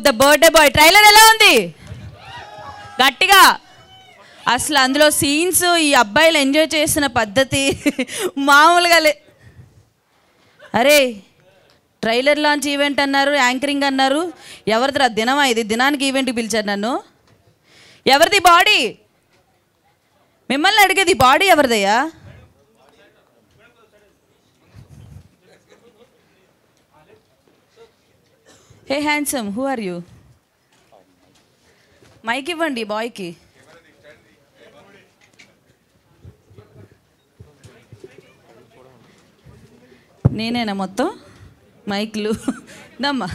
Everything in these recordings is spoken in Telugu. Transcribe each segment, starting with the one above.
ద బర్త్డే బాయ్ ట్రైలర్ ఎలా ఉంది గట్టిగా అసలు అందులో సీన్స్ ఈ అబ్బాయిలు ఎంజాయ్ చేసిన పద్ధతి మామూలుగా లే అరే ట్రైలర్ లాంచ్ ఈవెంట్ అన్నారు యాంకరింగ్ అన్నారు ఎవరిదిరా దినమా ఇది దినానికి ఈవెంట్కి పిలిచారు నన్ను ఎవరిది బాడీ మిమ్మల్ని అడిగేది బాడీ ఎవరిదయ్యా hey handsome who are you mike ఇవ్వండి బాయ్కి నేనేనా మొత్తం మైక్లు దమ్మా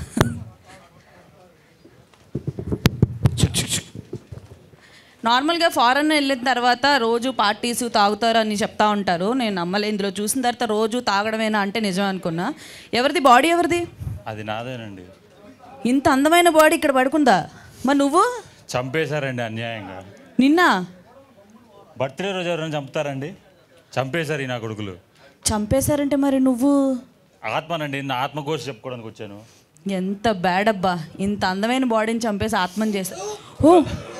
నార్మల్గా ఫారెన్ వెళ్ళిన తర్వాత రోజు పార్టీస్ తాగుతారు అని చెప్తా ఉంటారు నేను నమ్మలే ఇందులో చూసిన తర్వాత రోజు తాగడమేనా అంటే నిజం అనుకున్నా ఎవరిది బాడీ ఎవరిది అది నాదేనండి ఇంత అందమైన బాడీ ఇక్కడ పడుకుందా మరి నువ్వు చంపేశారండి అన్యాయంగా నిన్న బర్త్డే రోజు ఎవరైనా చంపుతారండి చంపేశారు ఈ నా కొడుకులు చంపేశారంటే మరి నువ్వు ఆత్మనండి నా ఆత్మ కోసి చెప్పుకోవడానికి వచ్చాను ఎంత బ్యాడ్ అబ్బా ఇంత అందమైన బాడీని చంపేసి ఆత్మని చేసా ఓ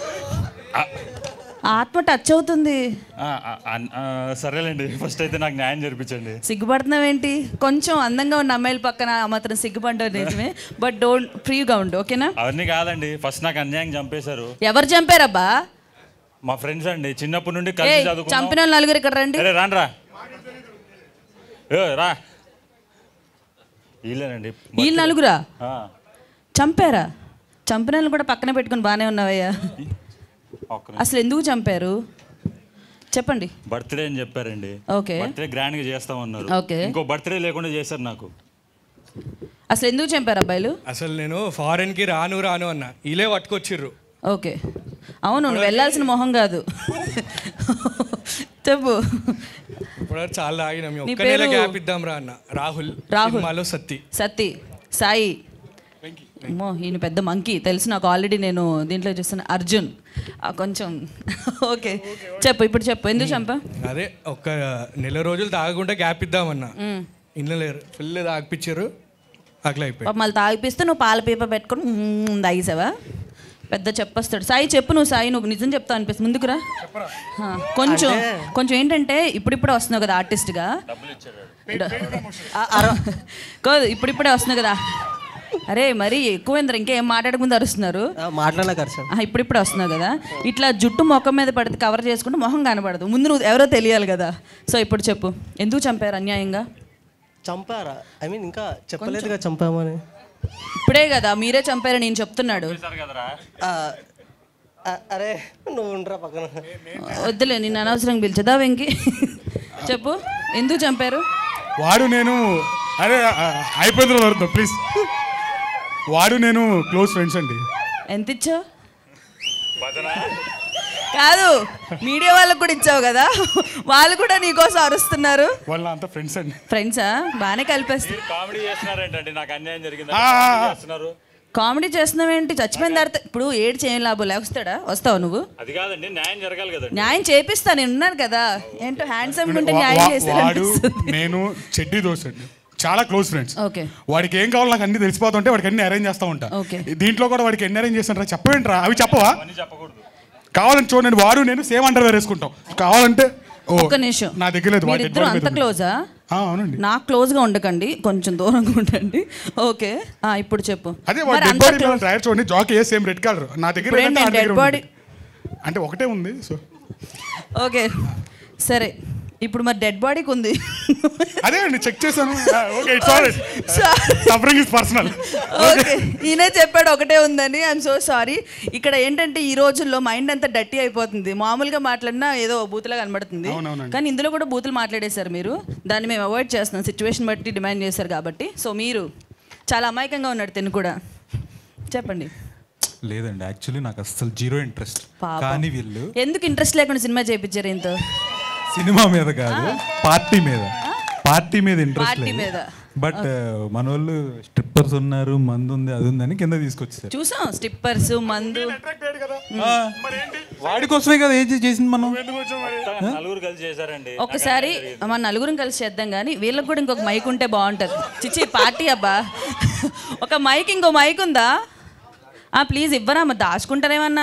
ఆత్మ టచ్ అవుతుంది ఆ, ఆ, అన్- ఆ, సరేలేండి ఫస్ట్ అయితే నాకు న్యాయం జరిపించండి సిగ్గుపడుతున్నావేంటి కొంచెం అందంగా ఉన్న అమ్మాయిల పక్కన ఆ మాత్రం సిగ్గుపడ్డారు నిజమే బట్ డోంట్ ఫ్రీగా ఉండు ఓకేనా అవన్నీ కాదండి ఫస్ట్ నాకు అన్యాయం చంపేశారు ఎవరు చంపారబ్బా మా ఫ్రెండ్స్ అండి చిన్నప్పటి నుండి ఏ కలిసి చంపిన చదువుకున్నాం వాళ్ళు నలుగురు ఇక్కడ రండి అరే రాన్రా ఏ రా వీళ్ళేనండి వీళ్ళు నలుగురా ఆ, చంపారా చంపిన వాళ్ళు కూడా పక్కన పెట్టుకుని బాగానే ఉన్నావయ్యా ఒక్క నిమిషం. అసలు ఎందుకు చంపారు చెప్పండి బర్త్డే అని చెప్పారండి ఓకే బర్త్డే గ్రాండ్ గా చేస్తామన్నారు ఓకే. ఇంకో బర్త్డే లేకుండా చేశారు నాకు అసలు ఎందుకు చంపారు అబ్బాయిలు అసలు నేను ఫారెన్కి రాను రాను అన్న ఇలే పట్టుకొచ్చిర్రు ఓకే అవును నువ్వు వెళ్ళాల్సిన మొహం కాదు చెప్పు ఇప్పుడు చాలా ఆగినాం నీ ఒక్క నెల పేరు? గ్యాప్ ఇద్దాం రా అన్న రాహుల్ రాహుల్. సినిమాలో సత్తి సత్తి సాయి అమ్మో ఈయన పెద్ద మంకీ తెలుసు నాకు ఆల్రెడీ నేను దీంట్లో చూస్తున్నా అర్జున్ ఆ, కొంచెం ఓకే చెప్పు ఇప్పుడు చెప్పు ఎందుకు చంపా అదే ఒక్క నెల రోజులు తాగకుండా గ్యాప్ ఇద్దామన్నా ఇన్న లేరు ఫుల్ తాగిపించారు అట్లా అయిపోయి పాపం మళ్ళీ తాగిపిస్తే నువ్వు పాల పీప పెట్టుకొని మ్మ్ తాగేసావా పెద్ద చెప్పొస్తాడు సాయి చెప్పు నువ్వు సాయి నువ్వు నిజం చెప్తావు అనిపిస్తుంది ముందుకురా ఆ, కొంచెం కొంచెం ఏంటంటే ఇప్పుడిప్పుడే వస్తున్నావు కదా ఆర్టిస్ట్గా కాదు ఇప్పుడిప్పుడే వస్తున్నావు కదా అరే మరి ఎక్కువ ఇందరు ఇంకేం మాట్లాడకుండా అరుస్తున్నారు మాట్లాడలేక సార్ ఆ, ఇప్పుడిప్పుడే వస్తున్నావు కదా ఇట్లా జుట్టు ముఖం మీద పడితే కవర్ చేసుకుంటే మొహం కనబడదు ముందు నువ్వు ఎవరో తెలియాలి కదా సో ఇప్పుడు చెప్పు ఎందుకు చంపారు అన్యాయంగా చంపారా ఐ మీన్ ఇంకా చెప్పలేదుగా చంపామని ఇప్పుడే కదా మీరే చంపారని నేను చెప్తున్నాడు ఆ, ఆ, అరే నువ్వు ఉండరా పక్కన వద్దులే నేను అనవసరంగా పిలిచదా వెంకి చెప్పు ఎందుకు చంపారు వాడు నేను అరే ఆ, అయిపోయింది వరకు ప్లీజ్ వాడు నేను క్లోజ్ ఫ్రెండ్స్ అండి ఎంత ఇచ్చావు కాదు మీడియా వాళ్ళకు కూడా ఇచ్చావు కదా వాళ్ళు కూడా నీకోసం అరుస్తున్నారు వాళ్ళ అంతా ఫ్రెండ్స్ అండి ఫ్రెండ్సా బాగానే కలిపేస్తారు కామెడీ చేస్తున్నారేంటండి నాకు అన్యాయం జరిగింది ఆ, ఆ, ఆ. చేస్తున్నారు కామెడీ చేస్తున్నావేంటి చచ్చిపోయిన తర్వాత ఇప్పుడు ఏడు చేయని లాభం లేకొస్తాడా వస్తావు నువ్వు అది కాదండి న్యాయం జరగాలి కదండి న్యాయం చేపిస్తా నేను ఉన్నాను కదా ఏంటో హ్యాండ్సమ్ ఉంటే వా- న్యాయం వా- చేస్తారు వాడు నేను చెడ్డీ దోశ అండి చాలా క్లోజ్ ఫ్రెండ్స్ ఓకే వాడికి ఏం కావాలో నాకు అన్ని తెలిసిపోతుంటే వాడికి అన్ని అరేంజ్ చేస్తా ఉంటా Okay. దీంట్లో కూడా వాడికి ఎన్ని అరేంజ్ చేస్తాంటారా చెప్పవేంట్రా అవి చెప్పవా అని చెప్పకూడదు కావాలని చూడండి వాడు నేను సేమ్ అండర్ వేర్ వేసుకుంటాం కావాలంటే ఓ ఒక్క నిమిషం నా దగ్గర లేదు వాడి మీరిద్దరు దగ్గర అంత ఉంది. క్లోజా ఆ, అవునండి నాకు క్లోజ్గా ఉండకండి కొంచెం దూరంగా ఉండండి ఓకే ఆ, ఇప్పుడు చెప్పు అదే వాడు మరి డెడ్ అంత బాడీ close- ట్రయల్ చూడండి జాక్ ఏ సేమ్ రెడ్ కలర్ నా దగ్గర ఇప్పుడు ఏంటంటే ఏంటి ఆ దగ్గర dead body? ఉంది. అంటే ఒకటే ఉంది సో ఓకే సరే ఇప్పుడు మరి డెడ్ బాడీకి ఉంది అదే అండి చెక్ చేశాను okay it's all suffering is personal okay ఈయనే చెప్పాడు ఒకటే ఉందని ఐఎమ్ సో సారీ ఇక్కడ ఏంటంటే ఈ రోజుల్లో మైండ్ అంతా డట్టి అయిపోతుంది మామూలుగా మాట్లాడినా ఏదో బూతులా కనబడుతుంది అవునవునండి. కానీ ఇందులో కూడా బూతులు మాట్లాడేశారు మీరు దాన్ని మేము అవాయిడ్ చేస్తున్నాం సిచ్యువేషన్ బట్టి డిమాండ్ చేశారు కాబట్టి సో మీరు చాలా అమాయకంగా ఉన్నాడు తిను కూడా చెప్పండి లేదండి యాక్చువల్లీ నాకు అస్సలు జీరో ఇంట్రెస్ట్ పాపం. కానీ వీళ్ళు ఎందుకు ఇంట్రెస్ట్ లేకుండా సినిమా చేయించారు ఇంత సినిమా మీద కాదు పార్టీ మీద పార్టీ మీద ఇంట్రెస్ట్ పార్టీ లేదు మీద. బట్ మన వాళ్ళు స్ట్రిప్పర్స్ ఉన్నారు మందు ఉంది అది ఉందని కింద తీసుకొచ్చారు చూసాం స్టిప్పర్స్ మందు వాడి కోసమే కదా ఏం చేసింది మనం నలుగురు కలిసి చేశారండి ఒకసారి మన నలుగురం కలిసి చేద్దాం కానీ వీళ్ళకి కూడా ఇంకొక మైక్ ఉంటే బాగుంటుంది చిచి పార్టీ అబ్బా ఒక మైక్ ఇంకో మైక్ ఉందా ఆ ప్లీజ్ ఇవ్వరా మరి దాచుకుంటారేమన్నా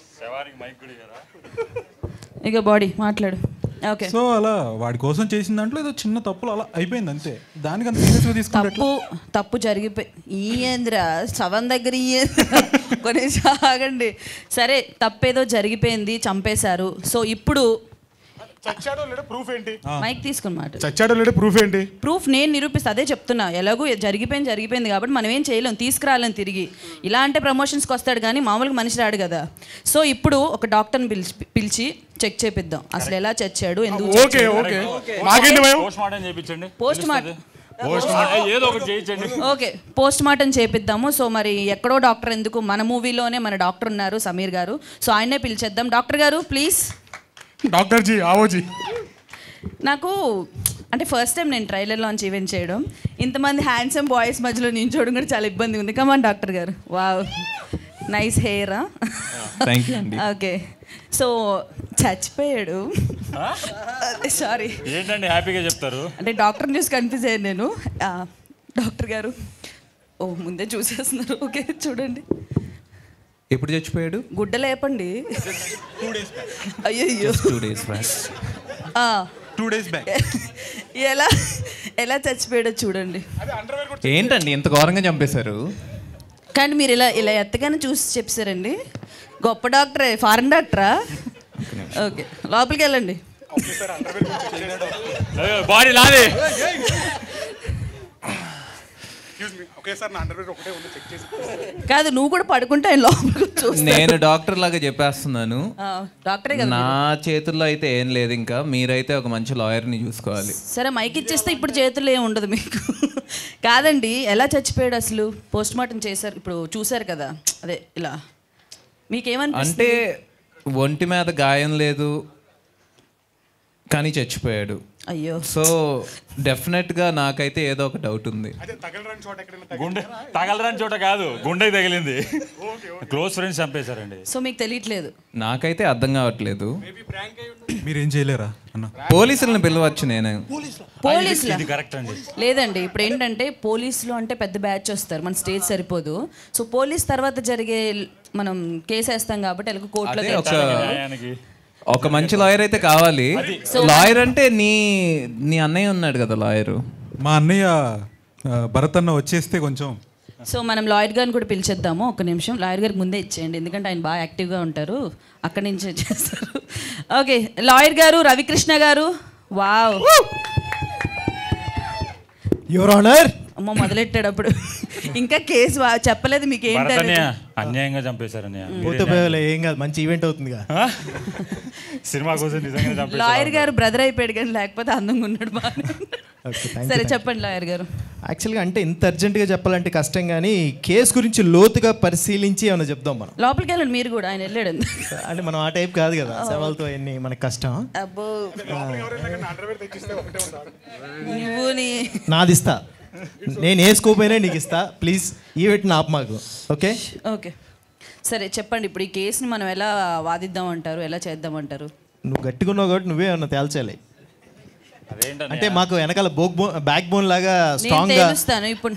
ఇక బాడీ మాట్లాడు ఓకే సో అలా వాడి కోసం చేసిన దాంట్లో ఏదో చిన్న తప్పులు అలా అయిపోయింది అంతే దానికి అంత సీరియస్గా తీసుకుంటే తప్పు తప్పు జరిగిపోయి ఈ ఏంద్రా శవం దగ్గర ఈ ఏందిరా? కొన్ని ఆగండి సరే తప్పేదో జరిగిపోయింది చంపేశారు సో ఇప్పుడు చచ్చాడో లేడో ప్రూఫ్ ఏంటి మైక్ తీసుకుని మాట చచ్చాడో లేడో ప్రూఫ్ ఏంటి ప్రూఫ్ నేను నిరూపిస్తా అదే చెప్తున్నా ఎలాగో జరిగిపోయింది జరిగిపోయింది కాబట్టి మనం ఏం చేయలేం తీసుకురాలేం తిరిగి ఇలా అంటే ప్రమోషన్స్కి వస్తాడు కానీ మామూలుగా మనిషి రాడు కదా సో ఇప్పుడు ఒక డాక్టర్ని పిలిచి పిలిచి చెక్ చేపిద్దాం అసలు ఎలా చచ్చాడు ఎందుకు ఓకే ఓకే మాకేంటి భయం పోస్ట్ మార్టం చేయించండి పోస్ట్ మార్టం ఏదో ఒకటి చేయించండి ఓకే పోస్ట్ మార్టం చేపిద్దాము సో మరి ఎక్కడో డాక్టర్ ఎందుకు మన మూవీలోనే మన డాక్టర్ ఉన్నారు సమీర్ గారు సో ఆయనే పిలిచేద్దాం doctor garu please doctor ji ఆవోజీ నాకు అంటే ఫస్ట్ టైం నేను ట్రైలర్ లాంచ్ ఈవెంట్ చేయడం ఇంతమంది హ్యాండ్సమ్ బాయ్స్ మధ్యలో నించోవడం కూడా చాలా ఇబ్బంది ఉంది come on doctor garu wow nice హెయిరా థ్యాంక్ యూ అండి ఓకే సో చచ్చిపోయాడు సారీ ఏంటండి హ్యాపీగా చెప్తారు అంటే డాక్టర్ని చూసి కన్ఫ్యూజ్ అయ్యాను నేను ఆ, డాక్టర్ గారు ఓ ముందే చూసేస్తున్నారు ఓకే చూడండి ఎప్పుడు చచ్చిపోయాడు గుడ్డ లేపండి అయ్యయ్యో టూ డేస్ బ్యాక్ ఆ, టూ డేస్ బ్యాక్ ఎలా ఎలా చచ్చిపోయాడో చూడండి ఏంటండి ఇంత ఘోరంగా చంపేశారు కానీ మీరు ఇలా ఇలా ఎత్తగానే చూసి చెప్పారండి గొప్ప డాక్టరే ఫారెన్ డాక్టరా ఓకే లోపలికి వెళ్ళండి బాడీ లాది ఒకేసారి నా అండర్వేర్ ఒకటే ఉంది చెక్ చేసి కాదు నువ్వు కూడా పడుకుంటే ఆయన లోపలికి చూస్తా నేను డాక్టర్ లాగా చెప్పేస్తున్నాను ఆ, డాక్టరే కదా నా చేతుల్లో అయితే ఏం లేదు ఇంకా మీరైతే ఒక మంచి లాయర్ని చూసుకోవాలి సరే మైక్ ఇచ్చేస్తే ఇప్పుడు చేతుల్లో ఏం ఉండదు మీకు కాదండి ఎలా చచ్చిపోయాడు అసలు పోస్ట్ మార్టం చేశారు ఇప్పుడు చూశారు కదా అదే ఇలా మీకేమనిపిస్తుంది అంటే ఒంటి మీద గాయం లేదు కానీ చచ్చిపోయాడు అయ్యో సో డెఫినెట్గా నాకైతే ఏదో ఒక డౌట్ ఉంది అదే తగలరాని చోట ఎక్కడైనా గుండె తగలరాని చోట కాదు గుండెకి తగిలింది క్లోజ్ ఫ్రెండ్స్ చంపేశారండి సో మీకు తెలియట్లేదు నాకైతే అర్థం కావట్లేదు మీరేం చేయలేరా అన్న పోలీసులను పిలవచ్చు నేను పోలీసులు ఇది కరెక్ట్ అండి లేదండి ఇప్పుడు ఏంటంటే పోలీసులు అంటే పెద్ద బ్యాచ్ వస్తారు మన స్టేజ్ సరిపోదు సో పోలీస్ తర్వాత జరిగే మనం కేసు వేస్తాం కాబట్టి ఎలాగో కోర్టులో అదే ఒక న్యాయానికి ఒక మంచి లాయర్ అయితే కావాలి లాయర్ అంటే నీ నీ అన్నయ్య ఉన్నాడు కదా లాయరు మా అన్నయ్య ఆ, భరత్ అన్న వచ్చేస్తే కొంచెం సో మనం లాయర్ గారిని కూడా పిలిచేద్దాము ఒక నిమిషం లాయర్ గారికి ముందే ఇచ్చేయండి ఎందుకంటే ఆయన బాగా యాక్టివ్గా ఉంటారు అక్కడి నుంచే చేస్తారు ఓకే లాయర్ గారు రవికృష్ణ గారు వావ్ యువర్ ఆనర్ అమ్మ మొదలెట్టాడు అప్పుడు ఇంకా కేసు వా- చెప్పలేదు మీకు ఏంటి భరతన్య అన్యాయంగా చంపేశారన్నయ్య పోతే పోయేలే, ఏం కాదు మంచి ఈవెంట్ అవుతుందిగా సినిమా కోసం నిజంగా చంపేశారు లాయర్ గారు బ్రదర్ అయిపోయాడు కానీ లేకపోతే అందంగా ఉన్నాడు బాగా ఓకే థ్యాంక్ సరే చెప్పండి లాయర్ గారు యాక్చువల్గా అంటే ఇంత అర్జెంటుగా చెప్పాలంటే కష్టం కానీ కేసు గురించి లోతుగా పరిశీలించి ఏమైనా చెప్దాం మనం లోపలికి వెళ్ళండి మీరు కూడా ఆయన వెళ్ళాడు అంటే మనం ఆ టైప్ కాదు కదా శవాలతో ఎన్ని మనకి కష్టం అబ్బో అండర్వేర్ తెచ్చిస్తే ఒకటే ఉంటారు నువ్వు నీ నాది ఇస్తా నేను వేసుకోపోయినా నీకు ఇస్తా ప్లీజ్ ఈవెంట్ ఆప్ మాకు ఓకే ఓకే సరే చెప్పండి ఇప్పుడు ఈ కేసుని మనం ఎలా వాదిద్దాం అంటారు ఎలా చేద్దాం అంటారు నువ్వు గట్టిగా ఉన్నావు కాబట్టి నువ్వే ఏమన్నా తేల్చాలి అదేంటన్నయ్య? అంటే మాకు వెనకాల బోక్ బోన్ బ్యాక్ బోన్ లాగా నేను స్ట్రాంగ్ గా తేలుస్తాను ఇప్పుడు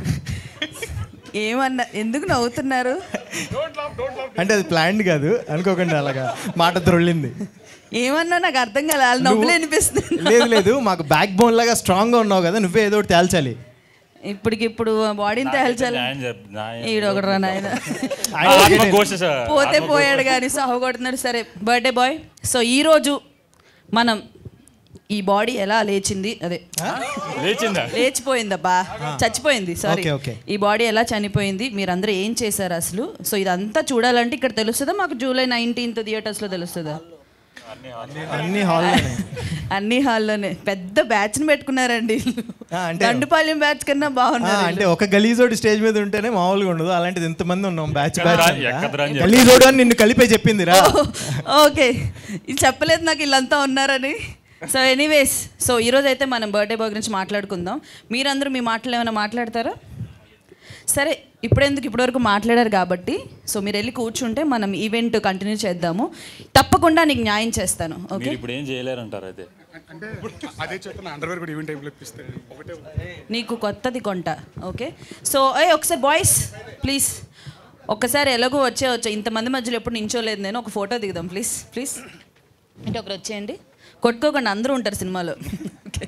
ఏమన్నా ఎందుకు నవ్వుతున్నారు అంటే అది ప్లాన్డ్ కాదు అనుకోకుండా అలాగా మాట త్రొళ్ళింది ఏమన్నా నాకు అర్థం కాలే వాళ్ళు నవ్వులు అనిపిస్తుంది లేదు లేదు మాకు బ్యాక్ బోన్ లాగా స్ట్రాంగ్ గా ఉన్నావు కదా నువ్వే ఏదో ఒకటి తేల్చాలి ఇప్పటికిప్పుడు బాడీని తేల్చాలి న్యాయం చెప్- న్యాయం ఈడొకడు రా నాయన ఆత్మఘోష సార్. పోతే పోయాడు కానీ సాగు కొడుతున్నాడు సరే బర్త్డే బాయ్ సో ఈరోజు మనం ఈ బాడీ ఎలా లేచింది అదే లేచిందా లేచిపోయిందబ్బా చచ్చిపోయింది సారీ Okay, okay. ఈ బాడీ ఎలా చనిపోయింది మీరందరూ ఏం చేశారు అసలు సో ఇదంతా చూడాలంటే ఇక్కడ తెలుస్తుందా మాకు జూలై నైన్టీన్త్ థియేటర్స్లో తెలుస్తుందా అన్ని హాల్ అన్ని హాల్లోనే పెద్ద బ్యాచ్ ని పెట్టుకున్నారండి ఆ, అంటే- దండుపాలెం బ్యాచ్ కన్నా బాగున్నారు అంటే ఒక గలీజోడు స్టేజ్ మీద ఉంటేనే మామూలుగా ఉండదు అలాంటిది ఎంతమంది ఉన్నాం బ్యాచ్ ఎక్కడ్రా- బ్యాచ్ ఎక్కడ్రా అని గలీజోడు అని నిన్ను కలిపే చెప్పింది రా ఓకే ఇది చెప్పలేదు నాకు వీళ్ళంతా ఉన్నారని సో ఎనీవేస్ సో ఈరోజు అయితే మనం బర్త్డే బాయ్ గురించి మాట్లాడుకుందాం మీరందరూ మీ మాటలు ఏమైనా మాట్లాడతారా సరే ఇప్పుడెందుకు ఇప్పటివరకు మాట్లాడారు కాబట్టి సో మీరు వెళ్ళి కూర్చుంటే మనం ఈవెంట్ కంటిన్యూ చేద్దాము తప్పకుండా నీకు న్యాయం చేస్తాను ఓకే మీరు ఇప్పుడు ఏం చేయలేరంటారు అయితే అంటే అదే చెప్తున్నా అండర్వేర్ కూడా ఈవెంట్ టైంలో ఇప్పిస్తే ఒకటే నీకు కొత్తది కొంట ఓకే సో ఏ ఒకసారి బాయ్స్ ప్లీజ్ ఒక్కసారి ఎలాగో వచ్చే వచ్చా ఇంతమంది మధ్యలో ఎప్పుడు నించోలేదు నేను ఒక ఫోటో దిగుదాం ప్లీజ్ ప్లీజ్ అంటే ఒకరు వచ్చేయండి కొట్టుకోకుండా అందరూ ఉంటారు సినిమాలో ఓకే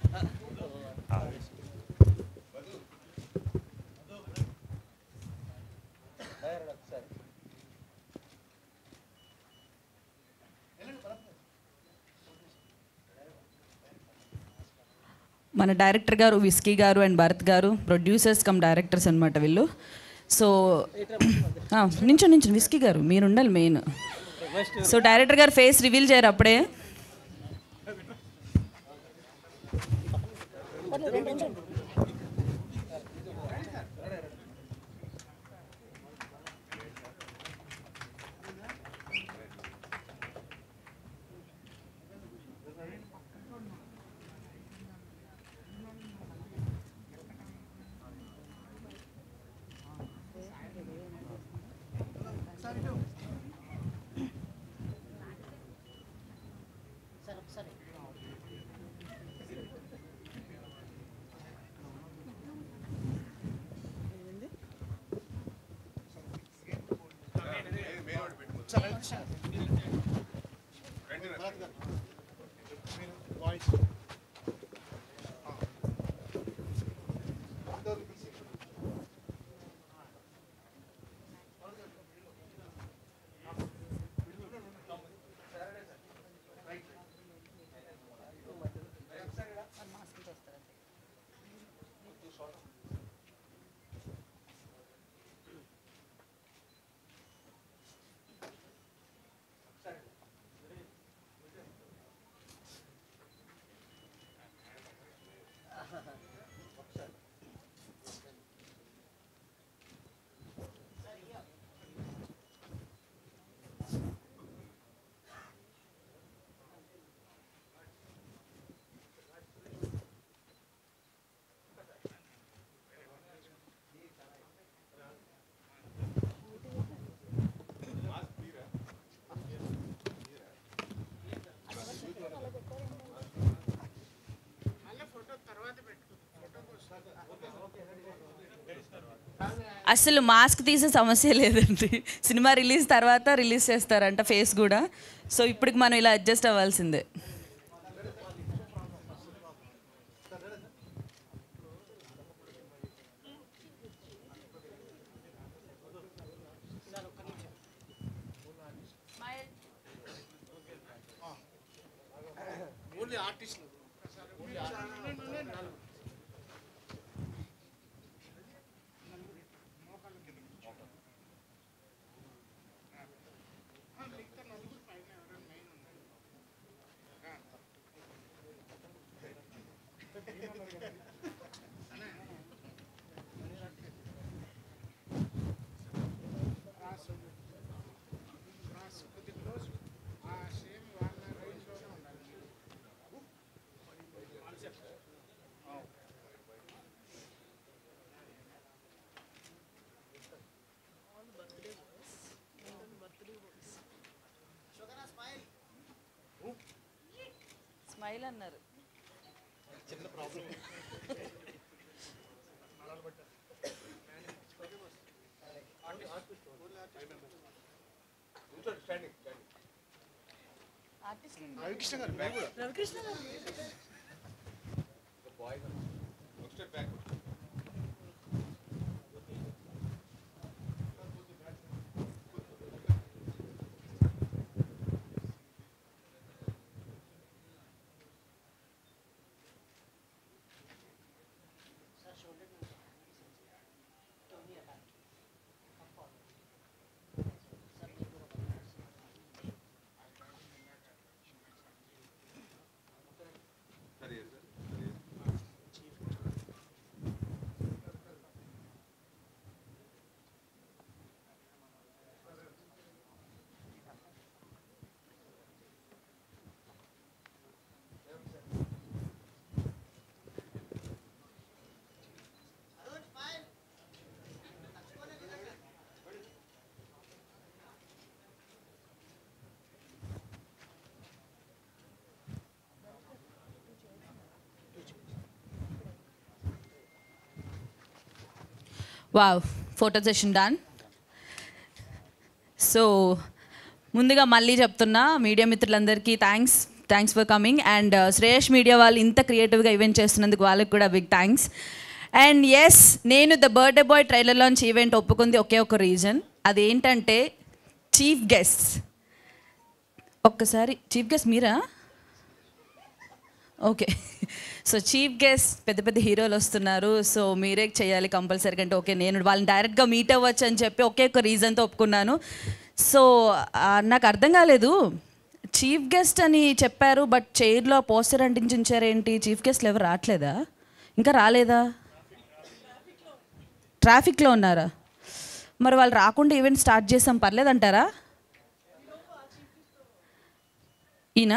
మన డైరెక్టర్ గారు విస్కీ గారు అండ్ భరత్ గారు ప్రొడ్యూసర్స్ కమ్ డైరెక్టర్స్ అనమాట వీళ్ళు సో నించో నించో విస్కీ గారు మీరు ఉండాలి main so director garu face reveal చేయరు అప్పుడే అసలు మాస్క్ తీసే సమస్య లేదండి సినిమా రిలీజ్ తర్వాత రిలీజ్ చేస్తారంట ఫేస్ కూడా సో ఇప్పటికి మనం ఇలా అడ్జస్ట్ అవ్వాల్సిందే స్మైల్ అన్నారు wow photo session done so ముందుగా మళ్ళీ చెప్తున్నా మీడియా మిత్రులందరికీ thanks thanks for coming and Shreyas media వాళ్ళు ఇంత క్రియేటివ్గా ఈవెంట్ చేస్తున్నందుకు వాళ్ళకి కూడా బిగ్ థ్యాంక్స్ అండ్ ఎస్ నేను the birthday boy trailer launch event ఒప్పుకుంది ఒకే ఒక రీజన్ అదేంటంటే చీఫ్ గెస్ట్ ఒక్కసారి చీఫ్ గెస్ట్ మీరా ఓకే సో చీఫ్ గెస్ట్ పెద్ద పెద్ద హీరోలు వస్తున్నారు సో మీరే చేయాలి కంపల్సరీగా అంటే ఓకే నేను వాళ్ళని డైరెక్ట్గా మీట్ అవ్వచ్చు అని చెప్పి ఒకే ఒక రీజన్తో ఒప్పుకున్నాను సో ఆ, నాకు అర్థం కాలేదు చీఫ్ గెస్ట్ అని చెప్పారు బట్ చైర్లో పోస్టర్ అంటించి ఉంచారేంటి చీఫ్ గెస్ట్లు ఎవరు రావట్లేదా ఇంకా రాలేదా ట్రాఫిక్లో ఉన్నారా మరి వాళ్ళు రాకుండా ఈవెంట్ స్టార్ట్ చేసాం పర్లేదంటారా ఈయన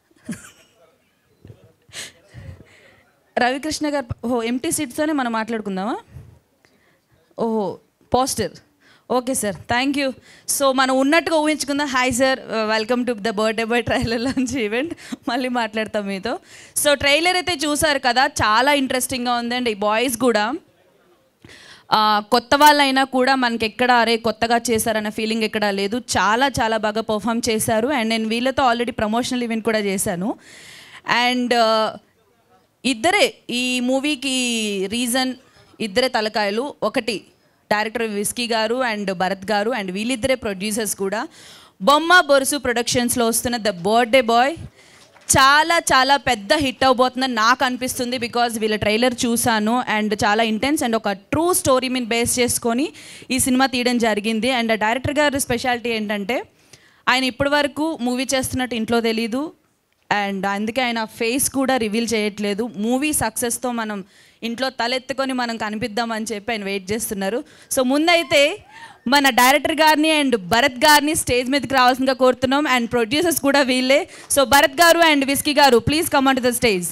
రవికృష్ణ గారు ఓహో ఎంటీ సీట్స్తోనే మనం మాట్లాడుకుందామా ఓహో poster okay sir thank you so మనం ఉన్నట్టుగా ఊహించుకుందాం hi sir welcome to the birthday boy trailer launch event మళ్ళీ మాట్లాడతాం మీతో సో ట్రైలర్ అయితే చూసారు కదా చాలా ఇంట్రెస్టింగ్గా ఉందండి బాయ్స్ కూడా ఆ, కొత్త వాళ్ళైనా కూడా మనకి ఎక్కడ అరే కొత్తగా చేశారన్న ఫీలింగ్ ఎక్కడా లేదు చాలా చాలా బాగా పర్ఫామ్ చేశారు అండ్ నేను వీళ్ళతో ఆల్రెడీ ప్రమోషనల్ ఈవెంట్ కూడా చేశాను అండ్ ఇద్దరే ఈ మూవీకి రీజన్ ఇద్దరే తలకాయలు ఒకటి డైరెక్టర్ విస్కీ గారు అండ్ భరత్ గారు అండ్ వీళ్ళిద్దరే ప్రొడ్యూసర్స్ కూడా బొమ్మ బొరుసు ప్రొడక్షన్స్లో వస్తున్న ద బర్త్డే బాయ్ చాలా చాలా పెద్ద హిట్ అవబోతుందని నాకు అనిపిస్తుంది బికాజ్ వీళ్ళ ట్రైలర్ చూశాను అండ్ చాలా ఇంటెన్స్ అండ్ ఒక ట్రూ స్టోరీ మీద బేస్ చేసుకొని ఈ సినిమా తీయడం జరిగింది అండ్ డైరెక్టర్ గారి స్పెషాలిటీ ఏంటంటే ఆయన ఇప్పటి వరకు మూవీ చేస్తున్నట్టు ఇంట్లో తెలీదు అండ్ అందుకే ఆయన ఫేస్ కూడా రివీల్ చేయట్లేదు మూవీ సక్సెస్తో మనం ఇంట్లో తలెత్తుకొని మనం కనిపిద్దామని చెప్పి ఆయన వెయిట్ చేస్తున్నారు సో ముందైతే మన డైరెక్టర్ గారిని అండ్ భరత్ గారిని స్టేజ్ మీదకి రావాల్సిందిగా కోరుతున్నాం అండ్ ప్రొడ్యూసర్స్ కూడా వీళ్ళే so Bharath garu and Whisky garu please come on to the stage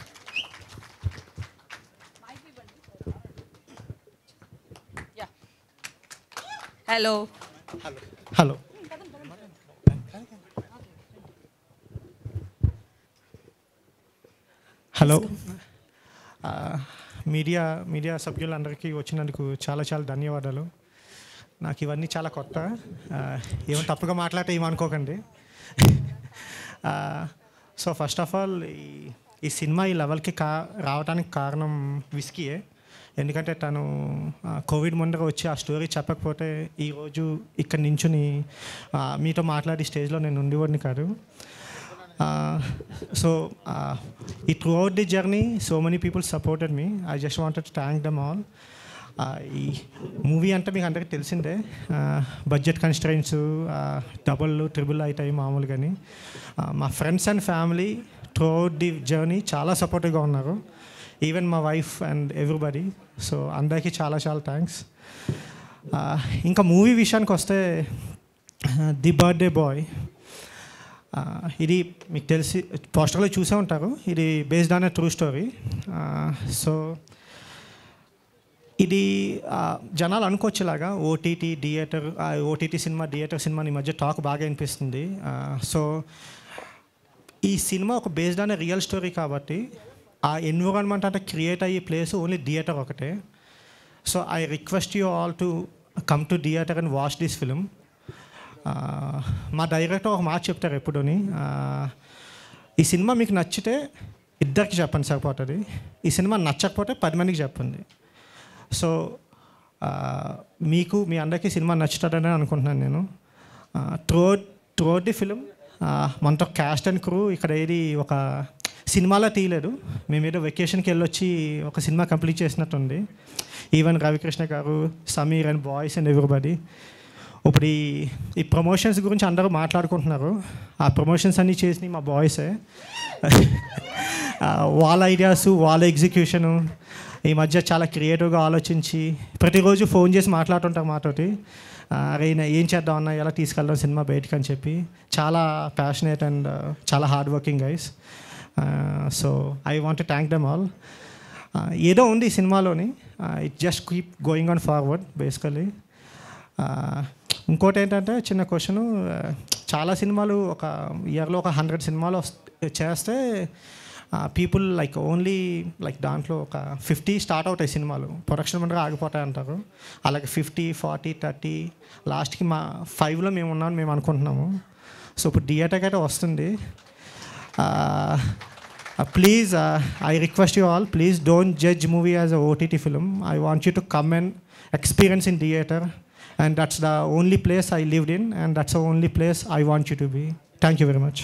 hello hello hello ఆ, మీడియా మీడియా సభ్యులందరికీ వచ్చినందుకు చాలా చాలా ధన్యవాదాలు నాకు ఇవన్నీ చాలా కొత్త ఆ, ఏమో తప్పుగా మాట్లాడితే ఏమనుకోకండి ఆ, సో ఫస్ట్ ఆఫ్ ఆల్ ఈ ఈ సినిమా ఈ లెవెల్కి కా రావడానికి కారణం విస్కీయే ఎందుకంటే తను ఆ, కోవిడ్ ముందర వచ్చి ఆ స్టోరీ చెప్పకపోతే ఈరోజు ఇక్కడ నించుని ఆ, మీతో మాట్లాడి స్టేజ్లో నేను ఉండేవాడిని కాదు సో ఈ throughout the journey so many people supported me I just wanted to thank them all ఈ మూవీ అంటే మీకు అందరికీ తెలిసిందే బడ్జెట్ కన్స్ట్రైన్స్ డబుల్ ట్రిబుల్ అవుతాయి మామూలుగాని ఆ, మా friends and family throughout the journey చాలా సపోర్టివ్గా ఉన్నారు ఈవెన్ మా వైఫ్ అండ్ ఎవ్రీబడి సో అందరికీ చాలా చాలా థ్యాంక్స్ ఇంకా మూవీ విషయానికి వస్తే ది బర్త్డే బాయ్ ఇది మీకు తెలిసి పోస్టర్లో చూసే ఉంటారు ఇది based on a true story so ఇది ఆ, జనాలు అనుకోవచ్చేలాగా OTT theatre OTT cinema theatre cinema ఈ మధ్య టాక్ బాగా అనిపిస్తుంది సో ఈ సినిమా ఒక బేస్డ్ ఆన్ రియల్ స్టోరీ కాబట్టి ఆ ఎన్విరాన్మెంట్ అంటే క్రియేట్ అయ్యే ప్లేస్ ఓన్లీ థియేటర్ ఒకటే so I request you all to come to theatre and watch this film మా డైరెక్టర్ ఒక మాట చెప్తారు ఎప్పుడుని ఆ, ఈ సినిమా మీకు నచ్చితే ఇద్దరికి చెప్పండి సరిపోతుంది ఈ సినిమా నచ్చకపోతే పది మందికి చెప్పండి సో ఆ, మీకు మీ అందరికీ సినిమా నచ్చుతుందని అనుకుంటున్నాను నేను త్రోట్ త్రోట్ ది ఫిలిం మనతో క్యాస్ట్ అండ్ క్రూ ఇక్కడ ఏది ఒక సినిమాలో తీయలేదు మేము ఏదో వెకేషన్కి వెళ్ళొచ్చి ఒక సినిమా కంప్లీట్ చేసినట్టుంది even Ravikrishna garu Sameer and boys and everybody ఇప్పుడు ఈ ఈ ప్రమోషన్స్ గురించి అందరూ మాట్లాడుకుంటున్నారు ఆ ప్రమోషన్స్ అన్నీ చేసినవి మా బాయ్సే ఆ, వాళ్ళ ఐడియాస్ వాళ్ళ ఎగ్జిక్యూషను ఈ మధ్య చాలా క్రియేటివ్గా ఆలోచించి ప్రతిరోజు ఫోన్ చేసి మాట్లాడుతుంటారు మాతోటి ఆ, అరే నా- ఏం చేద్దాం అన్న ఎలా తీసుకెళ్దాం సినిమా బయటికి అని చెప్పి చాలా ప్యాషనేట్ అండ్ చాలా hard working guys so I want thank them all ఏదో ఉంది ఈ సినిమాలోని it just keep going on forward basically ఇంకోటి ఏంటంటే చిన్న క్వశ్చను చాలా సినిమాలు ఒక ఇయర్లో ఒక హండ్రెడ్ సినిమాలు వస్- చేస్తే పీపుల్ లైక్ ఓన్లీ లైక్ దాంట్లో ఒక ఫిఫ్టీ స్టార్ట్ అవుతాయి సినిమాలు ప్రొడక్షన్ మండగా ఆగిపోతాయి అంటారు అలాగే ఫిఫ్టీ ఫార్టీ థర్టీ లాస్ట్కి మా ఫైవ్లో మేము ఉన్నాం మేము అనుకుంటున్నాము సో ఇప్పుడు థియేటర్కి అయితే వస్తుంది please I request you all please don't judge movie as a OTT film I want you to come and experience in theatre and that's the only place I lived in and that's the only place I want you to be thank you very much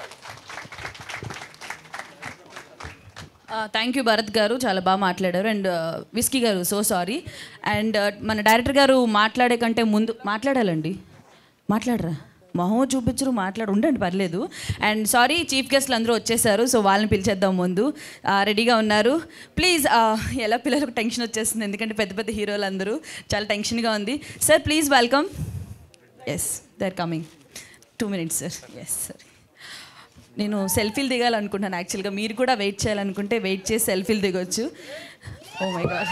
thank you Bharath garu చాలా బాగా మాట్లాడారు అండ్ విస్కీ గారు సో సారీ అండ్ మన డైరెక్టర్ గారు మాట్లాడే కంటే ముందు మాట్లాడాలండి మాట్లాడరా మొహం చూపించరు మాట్లాడు ఉండండి పర్లేదు అండ్ సారీ చీఫ్ గెస్ట్లు అందరూ వచ్చేసారు సో వాళ్ళని పిలిచేద్దాం ముందు రెడీగా ఉన్నారు ప్లీజ్ ఎలా పిల్లలకు టెన్షన్ వచ్చేస్తుంది ఎందుకంటే పెద్ద పెద్ద హీరోలు అందరూ చాలా టెన్షన్గా ఉంది sir please welcome yes they are coming two minutes sir yes sir నేను సెల్ఫీలు దిగాలనుకుంటున్నాను యాక్చువల్గా మీరు కూడా వెయిట్ చేయాలనుకుంటే వెయిట్ చేసి సెల్ఫీలు దిగొచ్చు ఓ మై గాడ్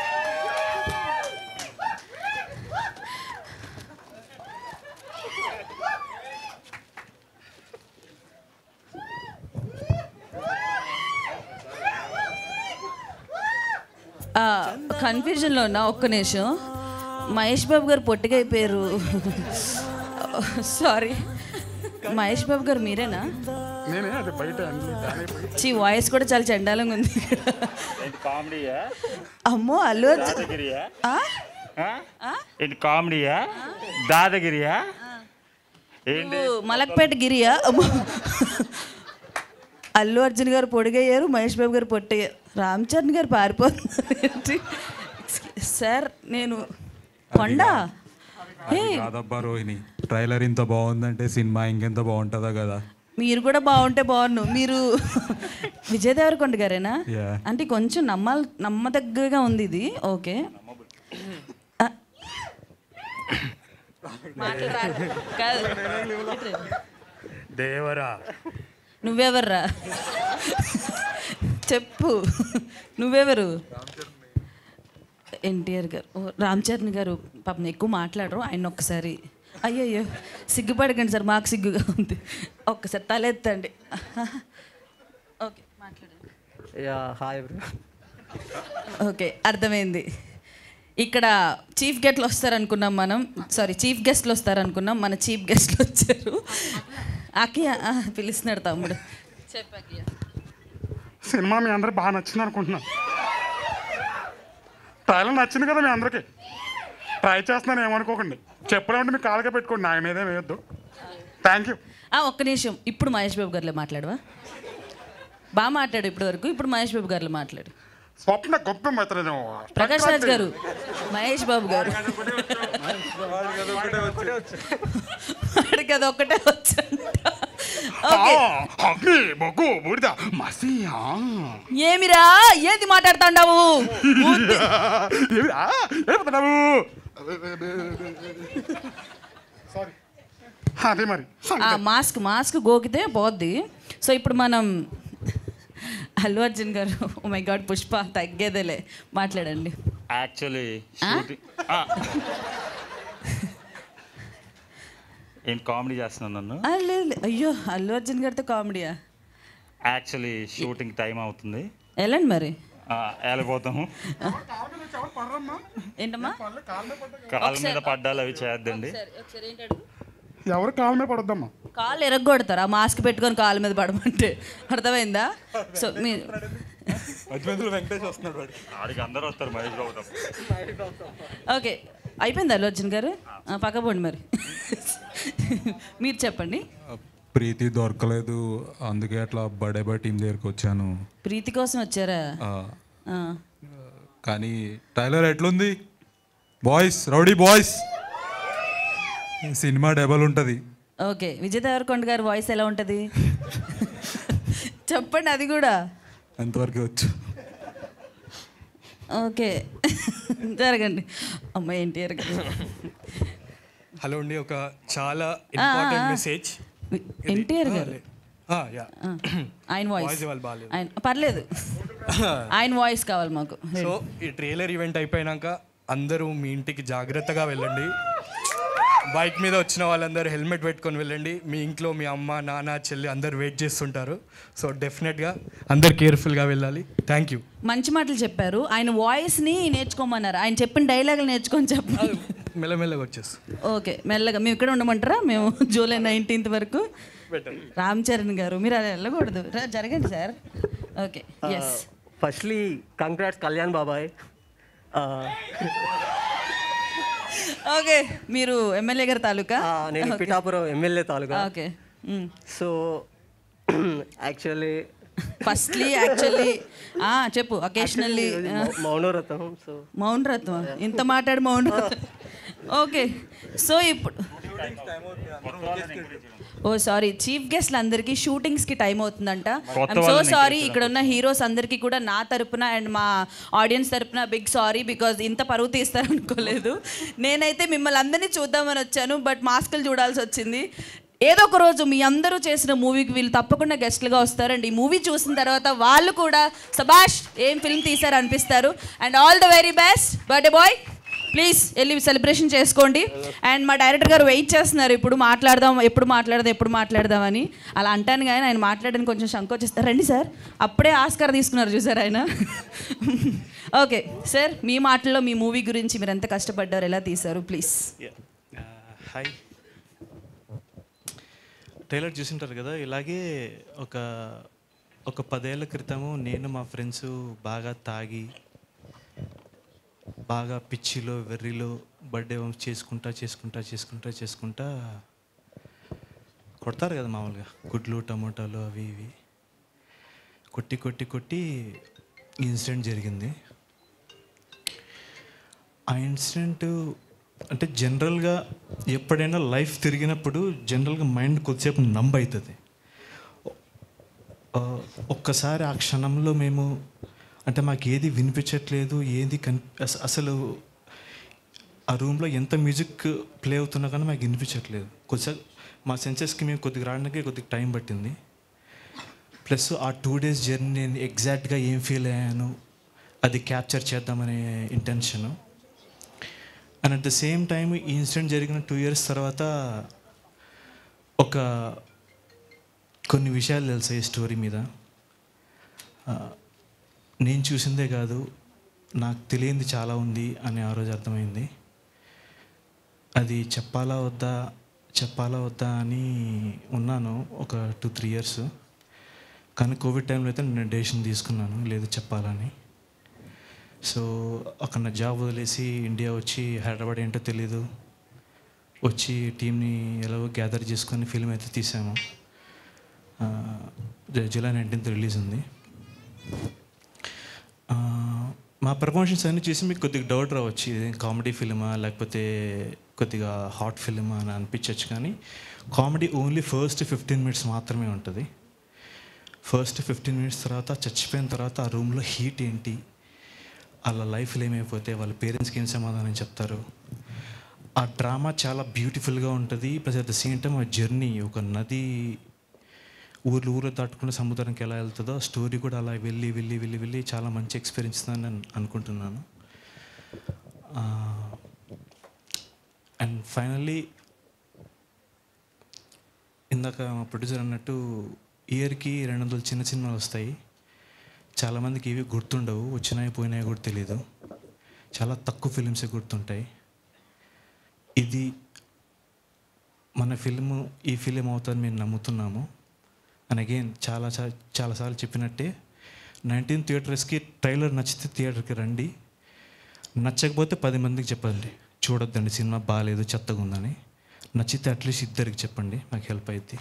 కన్ఫ్యూజన్లో ఉన్నా ఒక్క నిమిషం మహేష్ బాబు గారు పొట్టిగా అయిపోయారు సారీ మహేష్ బాబు గారు మీరేనా నేనే అది బయట అన్ని దాని బయట. చీ వాయిస్ కూడా చాలా చండాలంగా ఉంది కామెడీయా అమ్మో అల్లు అర్జున్ దాదగిరియా ఆ? ఏంటి కామెడీయా దాదగిరియా నువ్వు మలక్పేట గిరియా అమ్మో. అల్లు అర్జున్ గారు పొడిగయ్యారు మహేష్ బాబు గారు పొట్టయ్యారు రామ్ చరణ్ గారు పారిపోతున్నారు ఏంటి? సార్ నేను కొండ హే కాదబ్బా రోహిణి ట్రైలర్ ఇంత బాగుందంటే సినిమా ఇంకెంత బాగుంటుందో కదా మీరు కూడా బాగుంటే బాగున్ను మీరు విజయ్ దేవరకొండ గారేనా Yeah. అంటే కొంచెం నమ్మాలి నమ్మదగ్గగా ఉంది ఇది ఓకే ఆ. మాట్లాడరా. కాదు. దేవరా నువ్వెవర్రా చెప్పు నువ్వెవరు ఎన్టీఆర్ గారు ఓ, రామ్ చరణ్ గారు పాపం ఎక్కువ మాట్లాడరు ఆయన ఒక్కసారి అయ్యయ్యో సిగ్గుపడకండి సార్ మాకు సిగ్గుగా ఉంది ఒక్కసారి తలెత్తండి ఓకే మాట్లాడండి యా హాయ్ బ్రో ఓకే అర్థమైంది ఇక్కడ చీఫ్ గెస్ట్లు వస్తారనుకున్నాం మనం సారీ చీఫ్ గెస్ట్లు వస్తారనుకున్నాం మన చీఫ్ గెస్ట్లు వచ్చారు అకియా ఆ, పిలుస్తున్నాడు తమ్ముడు చెప్పకియా సినిమా మీ అందరికి బాగా నచ్చింది అనుకుంటున్నాను ట్రైలర్ నచ్చింది కదా మీ అందరికి ట్రై చేస్తున్నాను ఏమనుకోకండి చెప్పడం మీ కాలుగా పెట్టుకోండి నా మీదే వేయొద్దు థ్యాంక్ యూ ఆ, ఒక్క నిమిషం ఇప్పుడు మహేష్ బాబు గారిలో మాట్లాడవా బాగా మాట్లాడు ఇప్పటి వరకు ఇప్పుడు మహేష్ బాబు గారిలో మాట్లాడు స్వప్న గొప్ప మిత్రులు ప్రకాష్ రాజ్ గారు మహేష్ బాబు గారు వాడికి అది ఒక్కటే వచ్చంట ఓకే అగ్ని బొగ్గు బూడిద మసి ఆ. ఏమిరా ఏంది మాట్లాడుతాండావు ఊద్ది- ఏమిరా? ఏమిపోతున్నావు సారీ అదే మరి ఆ మాస్క్ మాస్క్ గోకితే పోద్ది సో ఇప్పుడు మనం అల్లు అర్జున్ గారు ఓ మై గాడ్ పుష్ప తగ్గేదేలే మాట్లాడండి యాక్చువల్లీ షూటింగ్ ఏం కామెడీ చేస్తున్నాను నన్ను ఆ, లేదు లేదు. అయ్యో అల్లు అర్జున్ గారితో కామెడీయా యాక్చువల్లీ షూటింగ్ టైం అవుతుంది వెళ్ళండి మరి ఆ, వెళ్ళిపోతాము ఏంటమ్మా కాళ్ళ మీద పడ్డాలు అవి చేయొద్దండి ఎవరు కాలమే పడొద్దమ్మా కాళ్ళు ఎరగొడతారు ఆ మాస్క్ పెట్టుకొని కాళ్ళ మీద పడమంటే అర్థమైందా సో మీ ఆడికి అందరూ వస్తారు మహేష్ బాబు తప్ప. ఓకే అయిపోయింది అల్లు అర్జున్ గారు ఆ, పక్క పోండి మరి మీరు చెప్పండి ప్రీతి దొరకలేదు అందుకే అట్లా బడేబా టీం దగ్గరికి వచ్చాను ప్రీతి కోసం వచ్చారా ఆ, ఆ. కానీ ట్రైలర్ ఎట్లుంది boys rowdy boys cinema double ఉంటుంది ఓకే విజయ్ దేవరకొండ గారి వాయిస్ ఎలా ఉంటుంది చెప్పండి అది కూడా ఎంతవరకు వచ్చు ఓకే జరగండి అమ్మ ఎన్టీఆర్ గారు హలో అండి ఒక చాలా ఇంపార్టెంట్ మెసేజ్ ఎన్టీఆర్ గారు యా ఆ, ఆయన వాయిస్ Voice ఇవాళ బాగాలేదు. ఆయన పర్లేదు ఆయన వాయిస్ కావాలి మాకు సో ఈ ట్రైలర్ ఈవెంట్ అయిపోయినాక అందరూ మీ ఇంటికి జాగ్రత్తగా వెళ్ళండి బైక్ మీద వచ్చిన వాళ్ళందరూ హెల్మెట్ పెట్టుకొని వెళ్ళండి మీ ఇంట్లో మీ అమ్మ నాన్న చెల్లి అందరు వెయిట్ చేస్తుంటారు సో డెఫినెట్గా అందరు కేర్ఫుల్గా వెళ్ళాలి థ్యాంక్ యూ మంచి మాటలు చెప్పారు ఆయన వాయిస్ని నేర్చుకోమన్నారు ఆయన చెప్పిన డైలాగులు నేర్చుకొని చెప్పాలి మెల్లమెల్లగా వచ్చేసి ఓకే మెల్లగా మేము ఇక్కడ ఉండమంటారా మేము జూలై నైన్టీన్త్ వరకు రామ్ చరణ్ గారు మీరు అలా వెళ్ళకూడదు రా, జరగండి sir okay yes firstly congrats Kalyan బాబాయ్ ఆ, ఓకే మీరు ఎమ్మెల్యే గారి తాలూకా ఆ, నేను పిఠాపురం ఎమ్మెల్యే తాలూకా okay so actually firstly actually చెప్పు అకేషనల్లీ మౌనవ్రతం సో మౌన్ రత్వం ఇంత మాట్లాడు మౌన్ రత్వం ఓకే సో ఇప్పుడు ఓ సారీ చీఫ్ గెస్ట్లు అందరికీ షూటింగ్స్కి టైం అవుతుందంట కొత్త ఐమ్ సో వాళ్ళని సారీ ఇక్కడ ఉన్న హీరోస్ అందరికీ కూడా నా తరపున అండ్ మా ఆడియన్స్ తరపున బిగ్ సారీ బికాజ్ ఇంత పరువు తీస్తారు అనుకోలేదు నేనైతే మిమ్మల్ని అందరినీ చూద్దామని వచ్చాను బట్ మాస్కులు చూడాల్సి వచ్చింది ఏదో ఒక రోజు మీ అందరూ చేసిన మూవీకి వీళ్ళు తప్పకుండా గెస్ట్లుగా వస్తారండి ఈ మూవీ చూసిన తర్వాత వాళ్ళు కూడా సబాష్ ఏం ఫిల్మ్ తీశారు అనిపిస్తారు and all the very best birthday boy please వెళ్ళి సెలబ్రేషన్ చేసుకోండి అండ్ మా డైరెక్టర్ గారు వెయిట్ చేస్తున్నారు ఇప్పుడు మాట్లాడదాం ఎప్పుడు మాట్లాడదాం ఎప్పుడు మాట్లాడదామని అలా అంటాను కానీ ఆయన మాట్లాడడానికి కొంచెం సంకోచిస్తారు రండి సార్ అప్పుడే ఆస్కార్ తీసుకున్నారు చూసారు ఆయన ఓకే సార్ మీ మాటల్లో మీ మూవీ గురించి మీరు ఎంత కష్టపడ్డారు ఎలా తీశారు ప్లీజ్ హాయ్ ట్రైలర్ చూసింటారు కదా ఇలాగే ఒక ఒక పదేళ్ల క్రితము నేను మా ఫ్రెండ్స్ బాగా తాగి బాగా పిచ్చిలో వెర్రిలో బర్త్డే చేసుకుంటా చేసుకుంటా చేసుకుంటా చేసుకుంటా కొడతారు కదా మామూలుగా గుడ్లు టమోటాలు అవి ఇవి కొట్టి కొట్టి కొట్టి ఈ ఇన్సిడెంట్ జరిగింది ఆ ఇన్సిడెంట్ అంటే జనరల్గా ఎప్పుడైనా లైఫ్ తిరిగినప్పుడు జనరల్గా మైండ్ కొద్దిసేపు నంబ్ అవుతుంది ఆ, ఒక్కసారి ఆ క్షణంలో మేము అంటే మాకు ఏది వినిపించట్లేదు ఏది కన్ అస- అసలు ఆ రూమ్లో ఎంత మ్యూజిక్ ప్లే అవుతున్నా కానీ మాకు వినిపించట్లేదు కొద్దిసేపు మా సెన్సెస్కి మేము కొద్దిగా రావడానికి కొద్దిగా టైం పట్టింది ప్లస్ ఆ టూ డేస్ జర్నీ నేను ఎగ్జాక్ట్గా ఏం ఫీల్ అయ్యాను అది క్యాప్చర్ చేద్దామనే intention and at the same time ఈ ఇన్సిడెంట్ జరిగిన టూ ఇయర్స్ తర్వాత ఒక కొన్ని విషయాలు తెలుసాయి ఈ స్టోరీ మీద ఆ, నేను చూసిందే కాదు నాకు తెలియంది చాలా ఉంది అని ఆ రోజు అర్థమైంది అది చెప్పాలా వద్దా చెప్పాలా వద్దా అని ఉన్నాను ఒక టూ త్రీ ఇయర్స్ కానీ కోవిడ్ టైంలో అయితే నేను డెసిషన్ తీసుకున్నాను లేదు చెప్పాలని సో అక్కడ నా జాబ్ వదిలేసి ఇండియా వచ్చి హైదరాబాద్ ఏంటో తెలీదు వచ్చి టీంని ఎలాగో గ్యాదర్ చేసుకొని ఫిల్మ్ అయితే తీసాము ఆ, జు- జూలై నైన్టీన్త్ రిలీజ్ ఉంది ఆ, మా ప్రమోషన్స్ అన్నీ చూసి మీకు కొద్దిగా డౌట్ రావచ్చు ఇది కామెడీ ఫిల్మా లేకపోతే కొద్దిగా హాట్ ఫిల్మా అని అనిపించవచ్చు కానీ comedy only first fifteen minutes మాత్రమే ఉంటుంది ఫస్ట్ ఫిఫ్టీన్ మినిట్స్ తర్వాత చచ్చిపోయిన తర్వాత ఆ రూమ్లో హీట్ ఏంటి వాళ్ళ లైఫ్లో ఏమైపోతే వాళ్ళ పేరెంట్స్కి ఏం సమాధానం చెప్తారు ఆ డ్రామా చాలా బ్యూటిఫుల్గా ఉంటుంది plus at the same time ఆ జర్నీ ఒక నది ఊర్లు ఊర్లు దాటుకుని సముద్రానికి ఎలా వెళ్తుందో ఆ స్టోరీ కూడా అలా వెళ్ళి వెళ్ళి వెళ్ళి వెళ్ళి చాలా మంచి ఎక్స్పీరియన్స్ అని నేను అనుకుంటున్నాను అండ్ ఫైనల్లీ ఇందాక మా ప్రొడ్యూసర్ అన్నట్టు ఇయర్కి రెండు వందల చిన్న సినిమాలు వస్తాయి చాలామందికి ఇవి గుర్తుండవు వచ్చినాయి పోయినాయి కూడా తెలియదు చాలా తక్కువ ఫిలిమ్సే గుర్తుంటాయి ఇది మన ఫిల్మ్ ఈ ఫిలిం అవుతుందని మేము నమ్ముతున్నాము అండ్ అగైన్ చాలా చా- చాలాసార్లు చెప్పినట్టే నైన్టీన్ థియేటర్స్కి ట్రైలర్ నచ్చితే థియేటర్కి రండి నచ్చకపోతే పది మందికి చెప్పండి చూడొద్దండి సినిమా బాగాలేదు చెత్తగా ఉందని నచ్చితే అట్లీస్ట్ ఇద్దరికి చెప్పండి మాకు హెల్ప్ అవుద్ది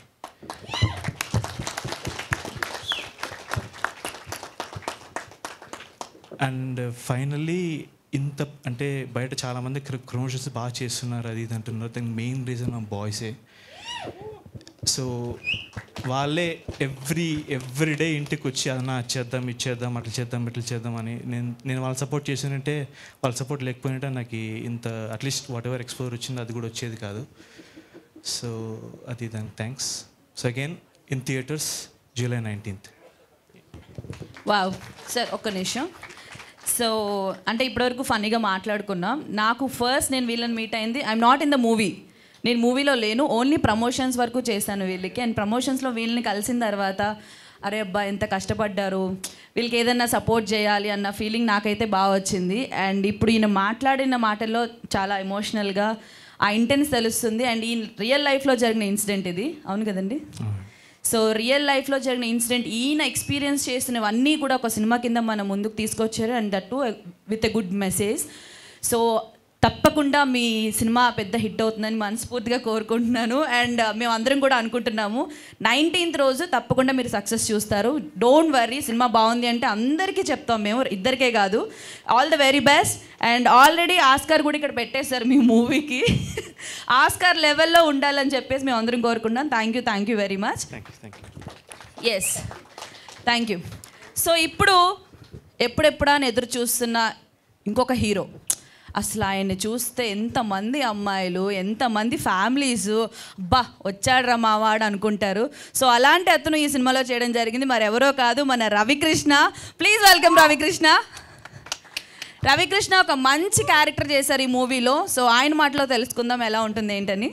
అండ్ ఫైనల్లీ ఇంత అంటే బయట చాలామంది ప్రమోషన్స్ బాగా చేస్తున్నారు అది ఇది అంటున్నారు దానికి మెయిన్ రీజన్ మా బాయ్సే సో వాళ్ళే ఎవ్రీ ఎవ్రీ డే ఇంటికి వచ్చి అన్న అది చేద్దాం ఇది చేద్దాం అట్లా చేద్దాం ఇట్లా చేద్దాం అని నేను నేను వాళ్ళ సపోర్ట్ చేసినంటే వాళ్ళ సపోర్ట్ లేకపోయినట్టే నాకు ఇంత అట్లీస్ట్ వాట్ ఎవర్ ఎక్స్పోజర్ వచ్చిందో అది కూడా వచ్చేది కాదు సో అది దానికి thanks so again in theatres July nineteenth wow sir ఒక్క నిమిషం సో అంటే ఇప్పటివరకు ఫన్నీగా మాట్లాడుకున్నాం నాకు ఫస్ట్ నేను వీళ్ళని మీట్ అయింది I'm not in the movie నేను మూవీలో లేను ఓన్లీ ప్రమోషన్స్ వరకు చేశాను వీళ్ళకి అండ్ ప్రమోషన్స్లో వీళ్ళని కలిసిన తర్వాత అరే అబ్బా ఎంత కష్టపడ్డారు వీళ్ళకి ఏదైనా సపోర్ట్ చేయాలి అన్న ఫీలింగ్ నాకైతే బాగా వచ్చింది అండ్ ఇప్పుడు ఈయన మాట్లాడిన మాటల్లో చాలా ఎమోషనల్గా ఆ ఇంటెన్స్ తెలుస్తుంది అండ్ ఈ రియల్ లైఫ్లో జరిగిన ఇన్సిడెంట్ ఇది అవును కదండి సో రియల్ లైఫ్లో జరిగిన ఇన్సిడెంట్ ఈయన ఎక్స్పీరియన్స్ చేసినవన్నీ కూడా ఒక సినిమా కింద మన ముందుకు తీసుకొచ్చారు and that to with a good message so తప్పకుండా మీ సినిమా పెద్ద హిట్ అవుతుందని మనస్ఫూర్తిగా కోరుకుంటున్నాను అండ్ మేము అందరం కూడా అనుకుంటున్నాము నైన్టీన్త్ రోజు తప్పకుండా మీరు సక్సెస్ చూస్తారు డోంట్ వరీ సినిమా బాగుంది అంటే అందరికీ చెప్తాం మేము ఇద్దరికే కాదు all the very best and already Oscar కూడా ఇక్కడ పెట్టేశారు మీ మూవీకి ఆస్కార్ లెవెల్లో ఉండాలని చెప్పేసి మేము అందరం కోరుకుంటున్నాం thank you thank you very much yes thank you so ఇప్పుడు ఎప్పుడెప్పుడా అని ఎదురు చూస్తున్న ఇంకొక హీరో అసలు ఆయన్ని చూస్తే ఎంతమంది అమ్మాయిలు ఎంతమంది ఫ్యామిలీస్ బా వచ్చాడ్రా మావాడు అనుకుంటారు సో అలాంటి అతను ఈ సినిమాలో చేయడం జరిగింది మరి ఎవరో కాదు మన రవికృష్ణ ప్లీజ్ వెల్కమ్ రవికృష్ణ రవికృష్ణ ఒక మంచి క్యారెక్టర్ చేశారు ఈ మూవీలో సో ఆయన మాటలో తెలుసుకుందాం ఎలా ఉంటుంది ఏంటని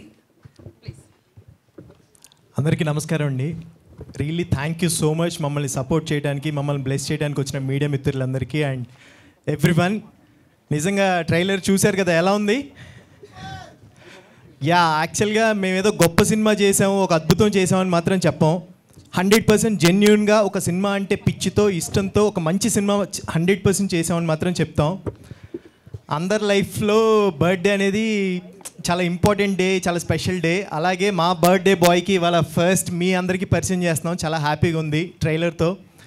అందరికీ నమస్కారం అండి really thank you so much మమ్మల్ని సపోర్ట్ చేయడానికి మమ్మల్ని బ్లెస్ చేయడానికి వచ్చిన మీడియా మిత్రులందరికీ అండ్ ఎవ్రీ వన్ నిజంగా ట్రైలర్ చూశారు కదా ఎలా ఉంది యా యాక్చువల్గా మేము ఏదో గొప్ప సినిమా చేసాము ఒక అద్భుతం చేసామని మాత్రం చెప్పాం హండ్రెడ్ పర్సెంట్ జెన్యున్గా ఒక సినిమా అంటే పిచ్చితో ఇష్టంతో ఒక మంచి సినిమా హండ్రెడ్ పర్సెంట్ చేసామని మాత్రం చెప్తాం అందరి లైఫ్లో బర్త్డే అనేది చాలా ఇంపార్టెంట్ డే చాలా స్పెషల్ డే అలాగే మా బర్త్డే బాయ్కి ఇవాళ ఫస్ట్ మీ అందరికీ పరిచయం చేస్తున్నాం చాలా హ్యాపీగా ఉంది ట్రైలర్తో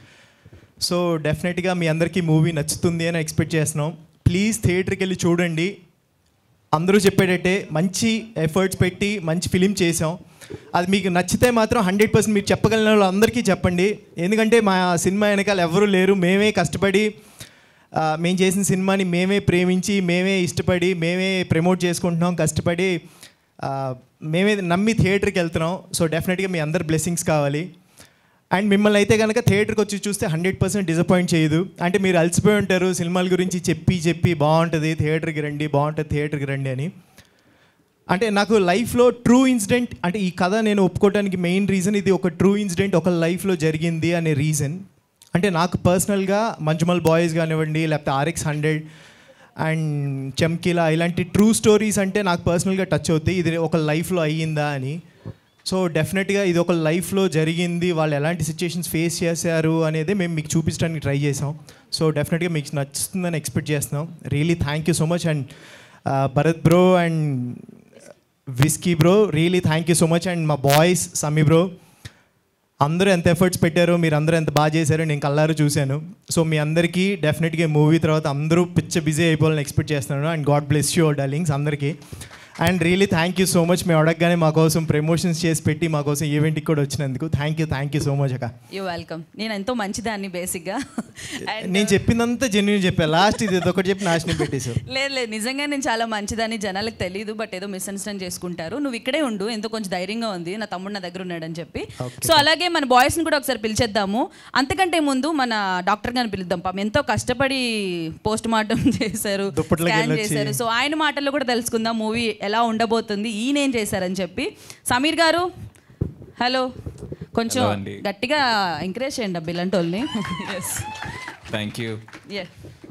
సో డెఫినెట్గా మీ అందరికీ మూవీ నచ్చుతుంది అని ఎక్స్పెక్ట్ చేస్తున్నాం ప్లీజ్ థియేటర్కి వెళ్ళి చూడండి అందరూ చెప్పేటట్టే మంచి ఎఫర్ట్స్ పెట్టి మంచి ఫిలిం చేసాం అది మీకు నచ్చితే మాత్రం హండ్రెడ్ పర్సెంట్ మీరు చెప్పగలిగిన వాళ్ళు అందరికీ చెప్పండి ఎందుకంటే మా సినిమా వెనకాల ఎవరు లేరు మేమే కష్టపడి ఆ, మేము చేసిన సినిమాని మేమే ప్రేమించి మేమే ఇష్టపడి మేమే ప్రమోట్ చేసుకుంటున్నాం కష్టపడి ఆ, మేమే నమ్మి థియేటర్కి వెళ్తున్నాం సో డెఫినెట్గా మీ అందరి బ్లెస్సింగ్స్ కావాలి అండ్ మిమ్మల్ని అయితే కనుక థియేటర్కి వచ్చి చూస్తే హండ్రెడ్ పర్సెంట్ డిసప్పాయింట్ చేయదు అంటే మీరు అలసిపోయి ఉంటారు సినిమాల గురించి చెప్పి చెప్పి బాగుంటుంది థియేటర్కి రండి బాగుంటుంది థియేటర్కి రండి అని అంటే నాకు లైఫ్లో ట్రూ ఇన్సిడెంట్ అంటే ఈ కథ నేను ఒప్పుకోవడానికి మెయిన్ రీజన్ ఇది ఒక ట్రూ ఇన్సిడెంట్ ఒక లైఫ్లో జరిగింది అనే రీజన్ అంటే నాకు పర్సనల్గా మంజుమల్ బాయ్స్ కానివ్వండి లేకపోతే ఆర్ఎక్స్ హండ్రెడ్ అండ్ చమ్కీలా ఇలాంటి ట్రూ స్టోరీస్ అంటే నాకు పర్సనల్గా టచ్ అవుతాయి ఇది ఒక లైఫ్లో అయ్యిందా అని సో డెఫినెట్గా ఇది ఒక లైఫ్లో జరిగింది వాళ్ళు ఎలాంటి సిచ్యుయేషన్స్ ఫేస్ చేశారు అనేది మేము మీకు చూపించడానికి ట్రై చేసాం సో డెఫినెట్గా మీకు నచ్చుతుందని ఎక్స్పెక్ట్ చేస్తున్నాం really thank you so much and Bharat bro and Whisky bro really thank you so much and మా బాయ్స్ సమీ బ్రో అందరూ ఎంత ఎఫర్ట్స్ పెట్టారో మీరు అందరూ ఎంత బాగా చేశారో నేను కల్లారు చూశాను సో మీ అందరికీ డెఫినెట్గా మూవీ తర్వాత అందరూ పిచ్చ బిజీ అయిపోవాలని ఎక్స్పెక్ట్ చేస్తున్నాను and god bless you darlings అందరికీ and really thank you so much మేము అడగగానే మా కోసం ప్రమోషన్స్ చేసి పెట్టి మా కోసం ఈవెంట్కి కూడా వచ్చినందుకు thank you thank you so much అక్క యూ వెల్కమ్ నేను ఎంతో మంచిదాన్ని బేసిక్గా నేను చెప్పిందంతా జెన్యున్ చెప్పా లాస్ట్ ఇది ఒకటి చెప్పి నాశనం పెట్టేశావు లేదు లేదు నిజంగా నేను చాలా మంచిదని జనాలకు తెలియదు బట్ ఏదో మిస్అండర్స్టాండ్ చేసుకుంటారు నువ్వు ఇక్కడే ఉండు ఎంతో కొంచెం ధైర్యంగా ఉంది నా తమ్ముడు నా దగ్గర ఉన్నాడని చెప్పి సో అలాగే మన బాయ్స్ని కూడా ఒకసారి పిలిచేద్దాము అంతకంటే ముందు మన డాక్టర్ గారిని పిలుద్దాం పాపం ఎంతో కష్టపడి పోస్ట్ మార్టం చేశారు దుప్పట్లోకి స్కాన్ వెళ్ళొచ్చి. చేశారు సో ఆయన మాటల్లో కూడా తెలుసుకుందాం మూవీ ఎలా ఉండబోతుంది ఈయన ఏం చేశారని చెప్పి సమీర్ గారు హలో కొంచెం Hello అండి. గట్టిగా ఎంకరేజ్ చేయండి అబ్బా ఇలాంటి వాళ్ళని yes thank you yeah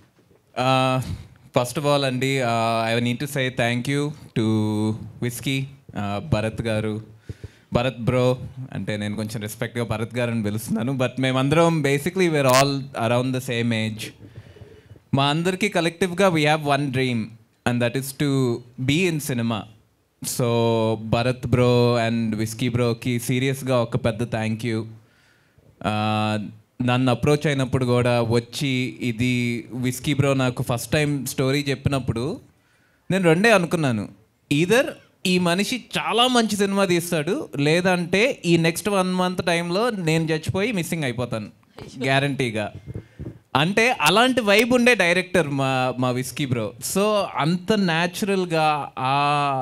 first of all అండి I need to say thank you to Whisky Bharat గారు భరత్ బ్రో అంటే నేను కొంచెం రెస్పెక్ట్గా భరత్ గారు అని పిలుస్తున్నాను బట్ మేమందరం basically we're all around the same age మా అందరికీ కలెక్టివ్గా we have one dream and that is to be in cinema so Bharat bro and Whisky బ్రోకి సీరియస్గా ఒక పెద్ద థ్యాంక్ యూ నన్ను అప్రోచ్ అయినప్పుడు కూడా వచ్చి ఇది విస్కీ బ్రో నాకు ఫస్ట్ టైం స్టోరీ చెప్పినప్పుడు నేను రెండే అనుకున్నాను ఈధర్ ఈ మనిషి చాలా మంచి సినిమా తీస్తాడు లేదంటే ఈ నెక్స్ట్ వన్ మంత్ టైంలో నేను చచ్చిపోయి మిస్సింగ్ అయిపోతాను గ్యారంటీగా అంటే అలాంటి వైబ్ ఉండే డైరెక్టర్ మా మా విస్కీ బ్రో సో అంత న్యాచురల్గా ఆ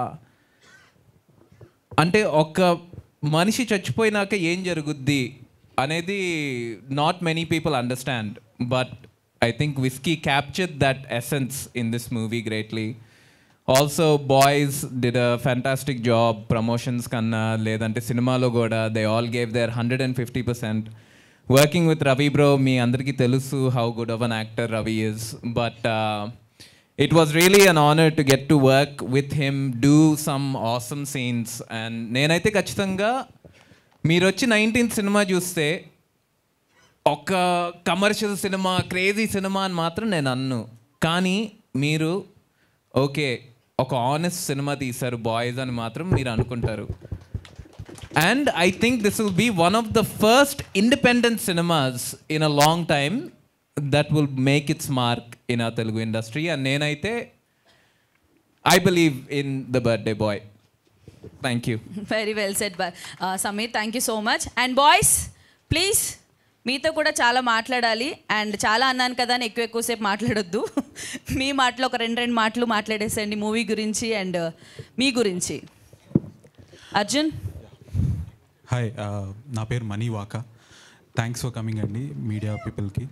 అంటే ఒక మనిషి చచ్చిపోయినాక ఏం జరుగుద్ది అనేది not many people understand but I think Whisky capture that essence in this movie greatly also boys did a fantastic job promotions కన్నా లేదంటే సినిమాలో కూడా they all gave their hundred and fifty percent working with Ravi bro మీ అందరికీ తెలుసు how good of an actor Ravi is but it was really an honour to get to work with him do some awesome scenes and నేనైతే ఖచ్చితంగా మీరు వచ్చి నైన్టీన్త్ సినిమా చూస్తే ఒక కమర్షియల్ సినిమా క్రేజీ సినిమా అని మాత్రం నేను అన్ను కానీ మీరు ఓకే ఒక ఆనెస్ట్ సినిమా తీశారు బాయ్స్ అని మాత్రం మీరు అనుకుంటారు and I think this will be one of the first independent cinemas in a long time that will make its mark in uh Telugu industry and నేనైతే I believe in the birthday boy thank you very well set by Sameer thank you so much and boys please మీతో కూడా చాలా మాట్లాడాలి అండ్ చాలా అన్నాను కదా అని ఎక్కువ ఎక్కువసేపు మాట్లాడొద్దు మీ మాటలు ఒక రెండు రెండు మాటలు మాట్లాడేసండి మూవీ గురించి అండ్ మీ గురించి అర్జున్ హాయ్ నా పేరు Mani Vaka thanks for coming అండి మీడియా పీపుల్కి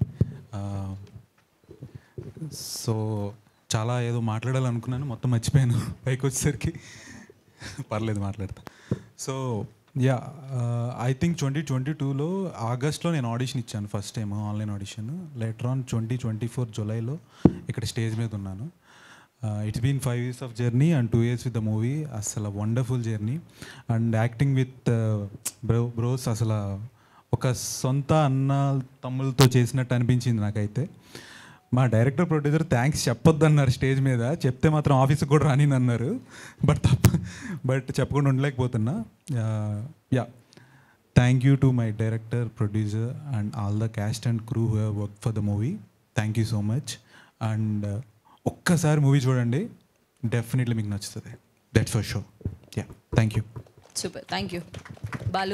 సో చాలా ఏదో మాట్లాడాలనుకున్నాను మొత్తం మర్చిపోయాను పైకి వచ్చేసరికి పర్లేదు మాట్లాడతా so yeah I think twenty twenty టూలో ఆగస్ట్లో నేను ఆడిషన్ ఇచ్చాను first time online audition later on twenty twenty four జులైలో ఇక్కడ స్టేజ్ మీద ఉన్నాను it's been five years of journey and two years with the movie అసలు wonderful journey and acting with bro bros అసలు ఒక సొంత అన్న తమ్ములతో చేసినట్టు అనిపించింది నాకైతే మా డైరెక్టర్ ప్రొడ్యూసర్ థ్యాంక్స్ చెప్పొద్దు అన్నారు స్టేజ్ మీద చెప్తే మాత్రం ఆఫీస్కి కూడా రాని అన్నారు బట్ తప్ప బట్ చెప్పకుండా ఉండలేకపోతున్నా yeah thank you to my director producer and all the cast and crew who have work for the movie thank you so much and ఒక్కసారి మూవీ చూడండి డెఫినెట్లీ మీకు నచ్చుతుంది that's for show yeah thank you super thank you Balu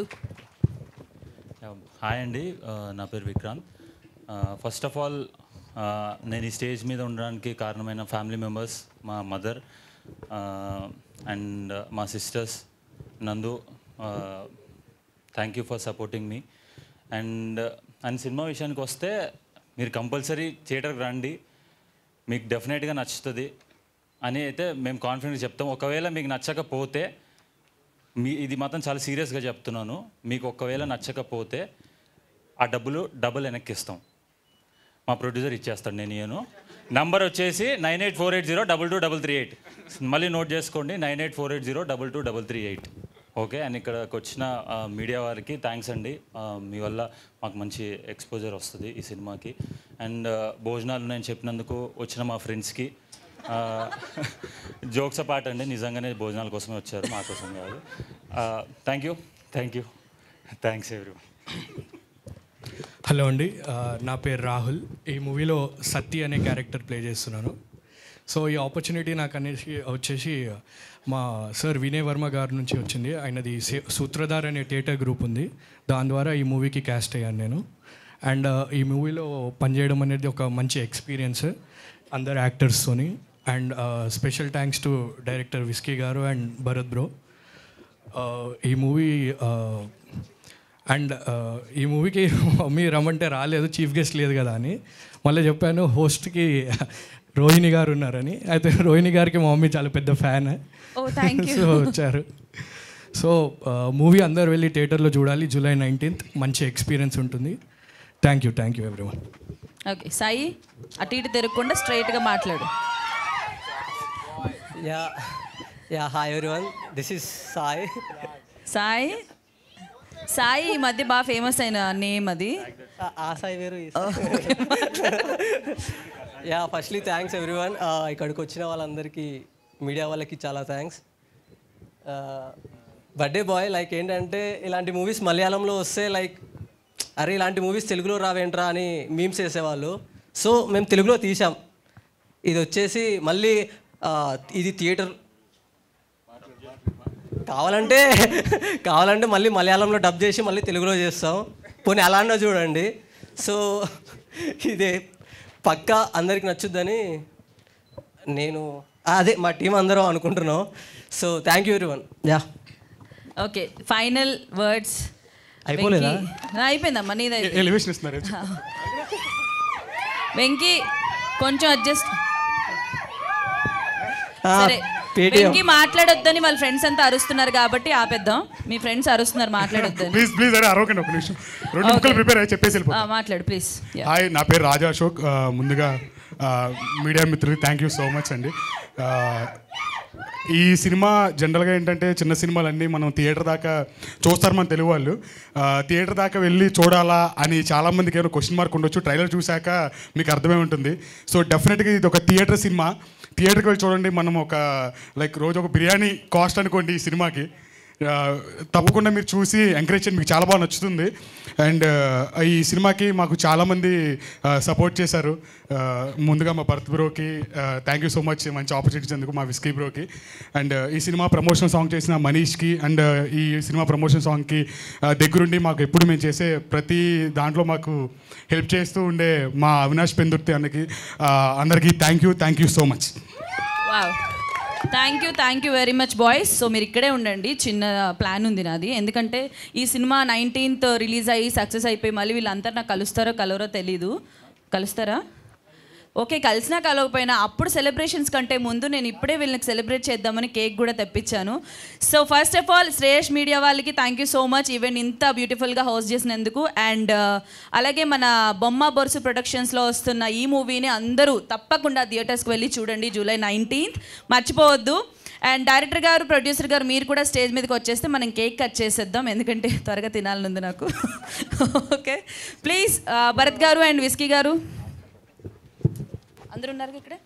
hi అండి ఆ, నా పేరు విక్రాంత్ ఫస్ట్ ఆఫ్ ఆల్ నేను ఈ స్టేజ్ మీద ఉండడానికి కారణమైన ఫ్యామిలీ మెంబర్స్ మా మదర్ అండ్ మా sisters Nandu thank you for supporting me and and సినిమా విషయానికి వస్తే మీరు కంపల్సరీ థియేటర్కి రండి మీకు డెఫినెట్గా నచ్చుతుంది అని అయితే మేము కాన్ఫిడెంట్గా చెప్తాం ఒకవేళ మీకు నచ్చకపోతే మీ ఇది మాత్రం చాలా సీరియస్గా చెప్తున్నాను మీకు ఒకవేళ నచ్చకపోతే ఆ డబ్బులు డబుల్ వెనక్కి ఇస్తాం మా ప్రొడ్యూసర్ ఇచ్చేస్తాడు నేను ఇయ్యను నంబర్ వచ్చేసి nine eight four eight zero double two double three eight మళ్ళీ నోట్ చేసుకోండి nine eight four eight zero double two double three eight okay and ఇక్కడికి వచ్చిన మీడియా వారికి థ్యాంక్స్ అండి ఆ, మీ వల్ల మాకు మంచి ఎక్స్పోజర్ వస్తుంది ఈ సినిమాకి అండ్ భోజనాలు నేను చెప్పినందుకు వచ్చిన మా ఫ్రెండ్స్కి జోక్స్ పాట అండి నిజంగానే భోజనాల కోసమే వచ్చారు మా కోసం కాదు thank you thank you thanks every hello అండి ఆ, నా పేరు రాహుల్ ఈ మూవీలో సత్తి అనే క్యారెక్టర్ ప్లే చేస్తున్నాను సో ఈ ఆపర్చునిటీ నాకు అనేసి వచ్చేసి మా సార్ వినయ్ వర్మ గారి నుంచి వచ్చింది ఆయనది సే- సూత్రధార్ అనే థియేటర్ గ్రూప్ ఉంది దాని ద్వారా ఈ మూవీకి క్యాస్ట్ అయ్యాను నేను అండ్ ఈ మూవీలో పనిచేయడం అనేది ఒక మంచి ఎక్స్పీరియన్స్ అందరు యాక్టర్స్తోని and special thanks to director Whisky గారు అండ్ భరత్ బ్రో ఈ మూవీ అండ్ ఈ మూవీకి మమ్మీ రమ్మంటే రాలేదు చీఫ్ గెస్ట్ లేదు కదా అని మళ్ళీ చెప్పాను హోస్ట్కి రోహిణి గారు ఉన్నారని అయితే రోహిణి గారికి మా మమ్మీ చాలా పెద్ద fan oh thank you so వచ్చారు సో మూవీ అందరు వెళ్ళి థియేటర్లో చూడాలి జూలై నైన్టీన్త్ మంచి ఎక్స్పీరియన్స్ ఉంటుంది thank you thank you everyone okay Sai అటు ఇటు తిరగకుండా స్ట్రైట్గా మాట్లాడు yeah yeah hi everyone this is Sai Sai Sai ఈ మధ్య బాగా ఫేమస్ అయిన నేమ్ అది ఆ- ఆ సాయి వేరు ఈ యా ఫస్ట్లీ థ్యాంక్స్ ఎవ్రీవన్ ఇక్కడికి వచ్చిన వాళ్ళందరికీ మీడియా వాళ్ళకి చాలా థ్యాంక్స్ బర్త్డే బాయ్ లైక్ ఏంటంటే ఇలాంటి మూవీస్ మలయాళంలో వస్తే లైక్ అరే ఇలాంటి మూవీస్ తెలుగులో రావేంట్రా అని మీమ్స్ చేసేవాళ్ళు సో మేము తెలుగులో తీసాం ఇది వచ్చేసి మళ్ళీ ఆ, ఇది థియేటర్ కావాలంటే కావాలంటే మళ్ళీ మలయాళంలో డబ్ చేసి మళ్ళీ తెలుగులో చేస్తాం పోనీ అలా అన్నా చూడండి సో ఇదే పక్కా అందరికి నచ్చుద్దని నేను ఆ, అదే మా టీం అందరం అనుకుంటున్నాం so thank you everyone yeah okay final words అయిపోలేదా? అయిపోయిందమ్మా నీదైతే ఎలివేషన్ ఇస్తున్నారు వెంకీ కొంచెం అడ్జస్ట్ సరే పేటీఎం. వెంకీ మాట్లాడొద్దని వాళ్ళ ఫ్రెండ్స్ అంతా అరుస్తున్నారు కాబట్టి ఆపేద్దాం మీ ఫ్రెండ్స్ అరుస్తున్నారు మాట్లాడొద్దని ప్లీజ్ ప్లీజ్ అరే అరవకండి ఒక నిమిషం రెండు ముక్కలు ప్రిపేర్ అయ్యి చెప్పేసి వెళ్ళిపో ఆ, మాట్లాడు ప్లీజ్ హాయ్ నా పేరు రాజా అశోక్ ఆ, ముందుగా ఆ, మీడియా మిత్రులకి థ్యాంక్ యూ సో మచ్ అండి ఆ, ఈ సినిమా జనరల్గా ఏంటంటే చిన్న సినిమాలన్నీ మనం థియేటర్ దాకా చూస్తారు మన తెలుగు వాళ్ళు ఆ, థియేటర్ దాకా వెళ్ళి చూడాలా అని చాలామందికి ఏమైనా క్వశ్చన్ మార్క్ ఉండొచ్చు ట్రైలర్ చూశాక మీకు అర్థమై ఉంటుంది సో డెఫినెట్గా ఇది ఒక థియేటర్ సినిమా థియేటర్కి వెళ్ళి చూడండి మనం ఒక లైక్ రోజు ఒక బిర్యానీ కాస్ట్ అనుకోండి ఈ సినిమాకి ఆ, తప్పకుండా మీరు చూసి ఎంకరేజ్ చేయండి మీకు చాలా బాగా నచ్చుతుంది అండ్ ఈ సినిమాకి మాకు చాలామంది సపోర్ట్ చేశారు ఆ, ముందుగా మా భరత్ బ్రోకి థ్యాంక్ యూ సో మచ్ మంచి ఆపర్చునిటీ ఇచ్చేందుకు మా విస్కీ బ్రోకి అండ్ ఈ సినిమా ప్రమోషన్ సాంగ్ చేసిన మనీష్కి అండ్ ఈ సినిమా ప్రమోషన్ సాంగ్కి దగ్గరుండి మాకు ఎప్పుడు మేము చేసే ప్రతి దాంట్లో మాకు హెల్ప్ చేస్తూ ఉండే మా అవినాష్ పెందుర్తి అన్నకి ఆ, అందరికీ thank you thank you so much wow thank you thank you very much boys so మీరు ఇక్కడే ఉండండి చిన్న ప్లాన్ ఉంది నాది ఎందుకంటే ఈ సినిమా నైన్టీన్త్ రిలీజ్ అయ్యి సక్సెస్ అయిపోయి మళ్ళీ వీళ్ళంతా నాకు కలుస్తారో కలవరో తెలీదు కలుస్తారా ఓకే కలిసినా కలవకపోయినా అప్పుడు సెలబ్రేషన్స్ కంటే ముందు నేను ఇప్పుడే వీళ్ళకి సెలబ్రేట్ చేద్దామని కేక్ కూడా తెప్పించాను so first of all Shreyas media వాళ్ళకి thank you so much event ఇంత బ్యూటిఫుల్గా హోస్ట్ చేసినందుకు అండ్ అలాగే మన బొమ్మ బొరుసు ప్రొడక్షన్స్లో వస్తున్న ఈ మూవీని అందరూ తప్పకుండా థియేటర్స్కి వెళ్ళి చూడండి జూలై నైన్టీన్త్ మర్చిపోవద్దు అండ్ డైరెక్టర్ గారు ప్రొడ్యూసర్ గారు మీరు కూడా స్టేజ్ మీదకి వచ్చేస్తే మనం కేక్ కట్ చేసేద్దాం ఎందుకంటే త్వరగా తినాలనుంది నాకు okay please Bharat garu and Whisky గారు అందరూ ఉన్నారు ఇక్కడే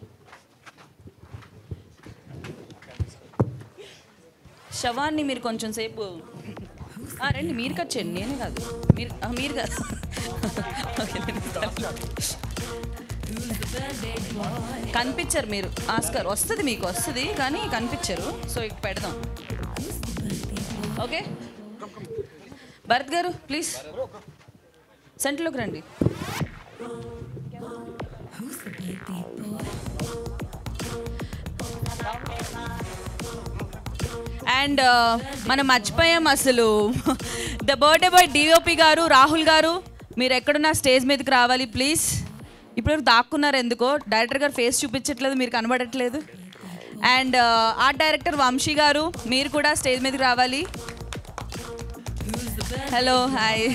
శవాన్ని మీరు కొంచెం సేపు ఆ, రండి మీరు కట్ చేయండి నేనే కాదు మీరు ఆ, మీరు కాదు ఓకే, నేను ఇస్తాను. కనిపించరు మీరు ఆస్కర్ వస్తుంది మీకు వస్తుంది కానీ కనిపించరు సో ఇక పెడదాం ఓకే భరత్ గారు ప్లీజ్ సెంటర్లోకి రండి అండ్ మనం మర్చిపోయాం అసలు ద బర్త్డే బాయ్ డిఓపి గారు రాహుల్ గారు మీరు ఎక్కడున్నా స్టేజ్ మీదకి రావాలి ప్లీజ్ ఇప్పుడు దాక్కున్నారు ఎందుకో డైరెక్టర్ గారు ఫేస్ చూపించట్లేదు మీరు కనబడట్లేదు అండ్ ఆర్ట్ డైరెక్టర్ వంశీ గారు మీరు కూడా స్టేజ్ మీదకి రావాలి హలో హాయ్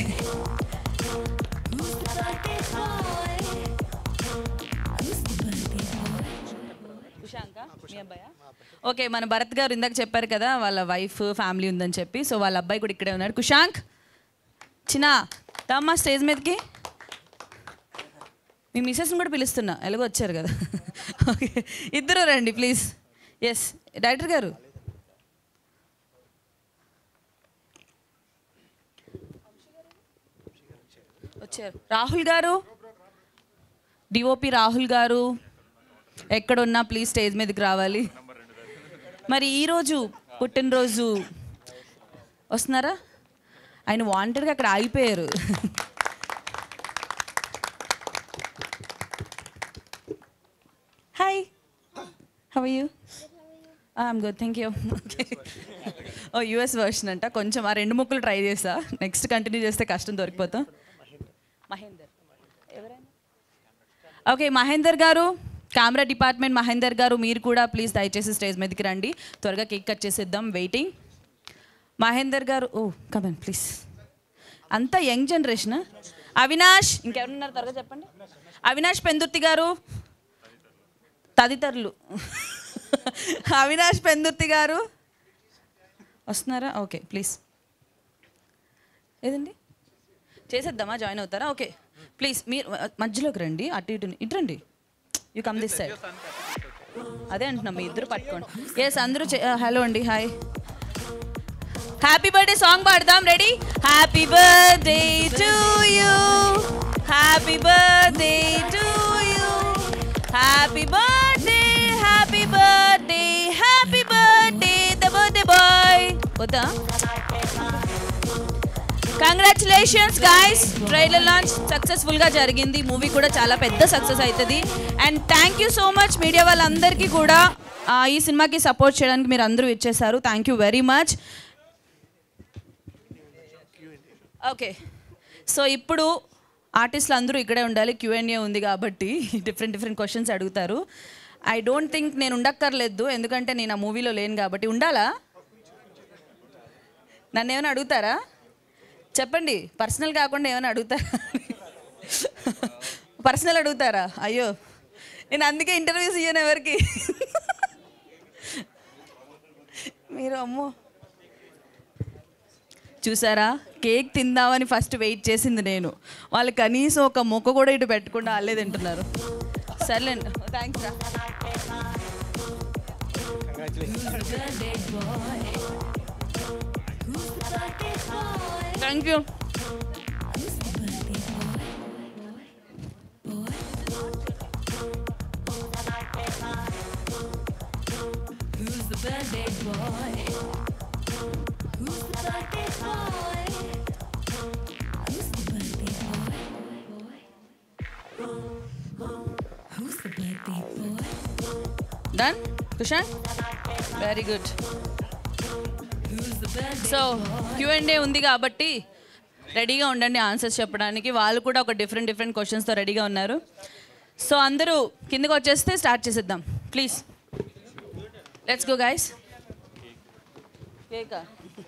కుషాంక మీ అబ్బాయా ఓకే మన భరత్ గారు ఇందాక చెప్పారు కదా వాళ్ళ వైఫ్ ఫ్యామిలీ ఉందని చెప్పి సో వాళ్ళ అబ్బాయి కూడా ఇక్కడే ఉన్నాడు కుషాంక్ చిన్న తమ్మా స్టేజ్ మీదకి మీ మిసెస్ని కూడా పిలుస్తున్నా ఎలాగో వచ్చారు కదా ఓకే ఇద్దరు రండి ప్లీజ్ ఎస్ డైరెక్టర్ గారు వచ్చారు రాహుల్ గారు డిఓపి రాహుల్ గారు ఎక్కడున్నా ప్లీజ్ స్టేజ్ మీదకి రావాలి మరి ఈరోజు పుట్టినరోజు వస్తున్నారా ఆయన వాంటెడ్గా అక్కడ ఆగిపోయారు hi how you I'm good thank you okay oh US version అంట కొంచెం ఆ రెండు ముక్కలు ట్రై చేసా నెక్స్ట్ కంటిన్యూ చేస్తే కష్టం దొరికిపోతాం మహేందర్ ఎవరైనా ఓకే మహేందర్ గారు కెమెరా డిపార్ట్మెంట్ మహేందర్ గారు మీరు కూడా ప్లీజ్ దయచేసి స్టేజ్ మీదకి రండి త్వరగా కేక్ కట్ చేసేద్దాం వెయిటింగ్ మహేందర్ గారు ఓ కమన్ ప్లీజ్ అంతా యంగ్ జనరేషన్ అవినాష్ ఇంకెవరున్నారు త్వరగా చెప్పండి అవినాష్ పెందుర్తి గారు తదితరులు అవినాష్ పెందుర్తి గారు వస్తున్నారా ఓకే ప్లీజ్ ఏదండి చేసేద్దామా జాయిన్ అవుతారా ఓకే ప్లీజ్ మీరు మధ్యలోకి రండి అటు ఇటు ఇటు రండి యూ కమ్ దిస్ సైడ్ అదే అంటున్నాం మీ ఇద్దరు పట్టుకోండి ఎస్ అందరూ హలో అండి హాయ్ హ్యాపీ బర్త్డే సాంగ్ పాడదాం ready happy birthday to you happy birthday to you happy birthday happy birthday happy birthday the birthday boy వద్దా కంగ్రాచులేషన్స్ గాయస్ ట్రైలర్ లాంచ్ సక్సెస్ఫుల్గా జరిగింది మూవీ కూడా చాలా పెద్ద సక్సెస్ అవుతుంది and thank you so much media వాళ్ళందరికీ కూడా ఆ, ఈ సినిమాకి సపోర్ట్ చేయడానికి మీరు అందరూ ఇచ్చేసారు thank you very much okay so ఇప్పుడు ఆర్టిస్టులు అందరూ ఇక్కడే ఉండాలి క్యూఎన్ఏ ఉంది కాబట్టి డిఫరెంట్ డిఫరెంట్ క్వశ్చన్స్ అడుగుతారు ఐ డోంట్ థింక్ నేను ఉండక్కర్లేదు ఎందుకంటే నేను ఆ మూవీలో లేను కాబట్టి ఉండాలా నన్ను ఏమైనా అడుగుతారా చెప్పండి పర్సనల్ కాకుండా ఏమైనా అడుగుతారా పర్సనల్ అడుగుతారా అయ్యో నేను అందుకే ఇంటర్వ్యూస్ ఇయ్యను ఎవరికి మీరు అమ్మో చూసారా కేక్ తిందామని ఫస్ట్ వెయిట్ చేసింది నేను వాళ్ళు కనీసం ఒక మొక్క కూడా ఇటు పెట్టకుండా వాళ్ళే తింటున్నారు సర్లేండి థ్యాంక్స్ రా thank you done Kushan very good so Q and A ఉంది కాబట్టి రెడీగా ఉండండి ఆన్సర్స్ చెప్పడానికి వాళ్ళు కూడా ఒక డిఫరెంట్ డిఫరెంట్ క్వశ్చన్స్తో రెడీగా ఉన్నారు సో అందరూ కిందకి వచ్చేస్తే స్టార్ట్ చేసేద్దాం ప్లీజ్ లెట్స్ గో గైస్ కేకా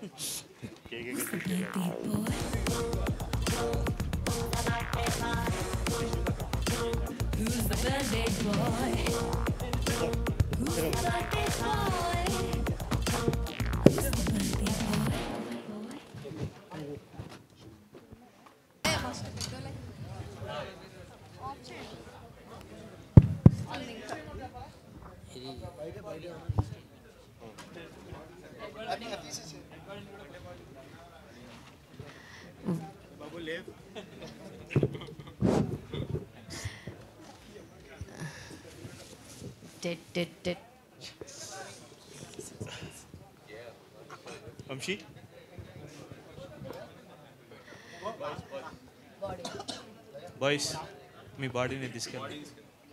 dead dead dead Vamsi boys మీ బాడీని తీసుకెళ్ళండి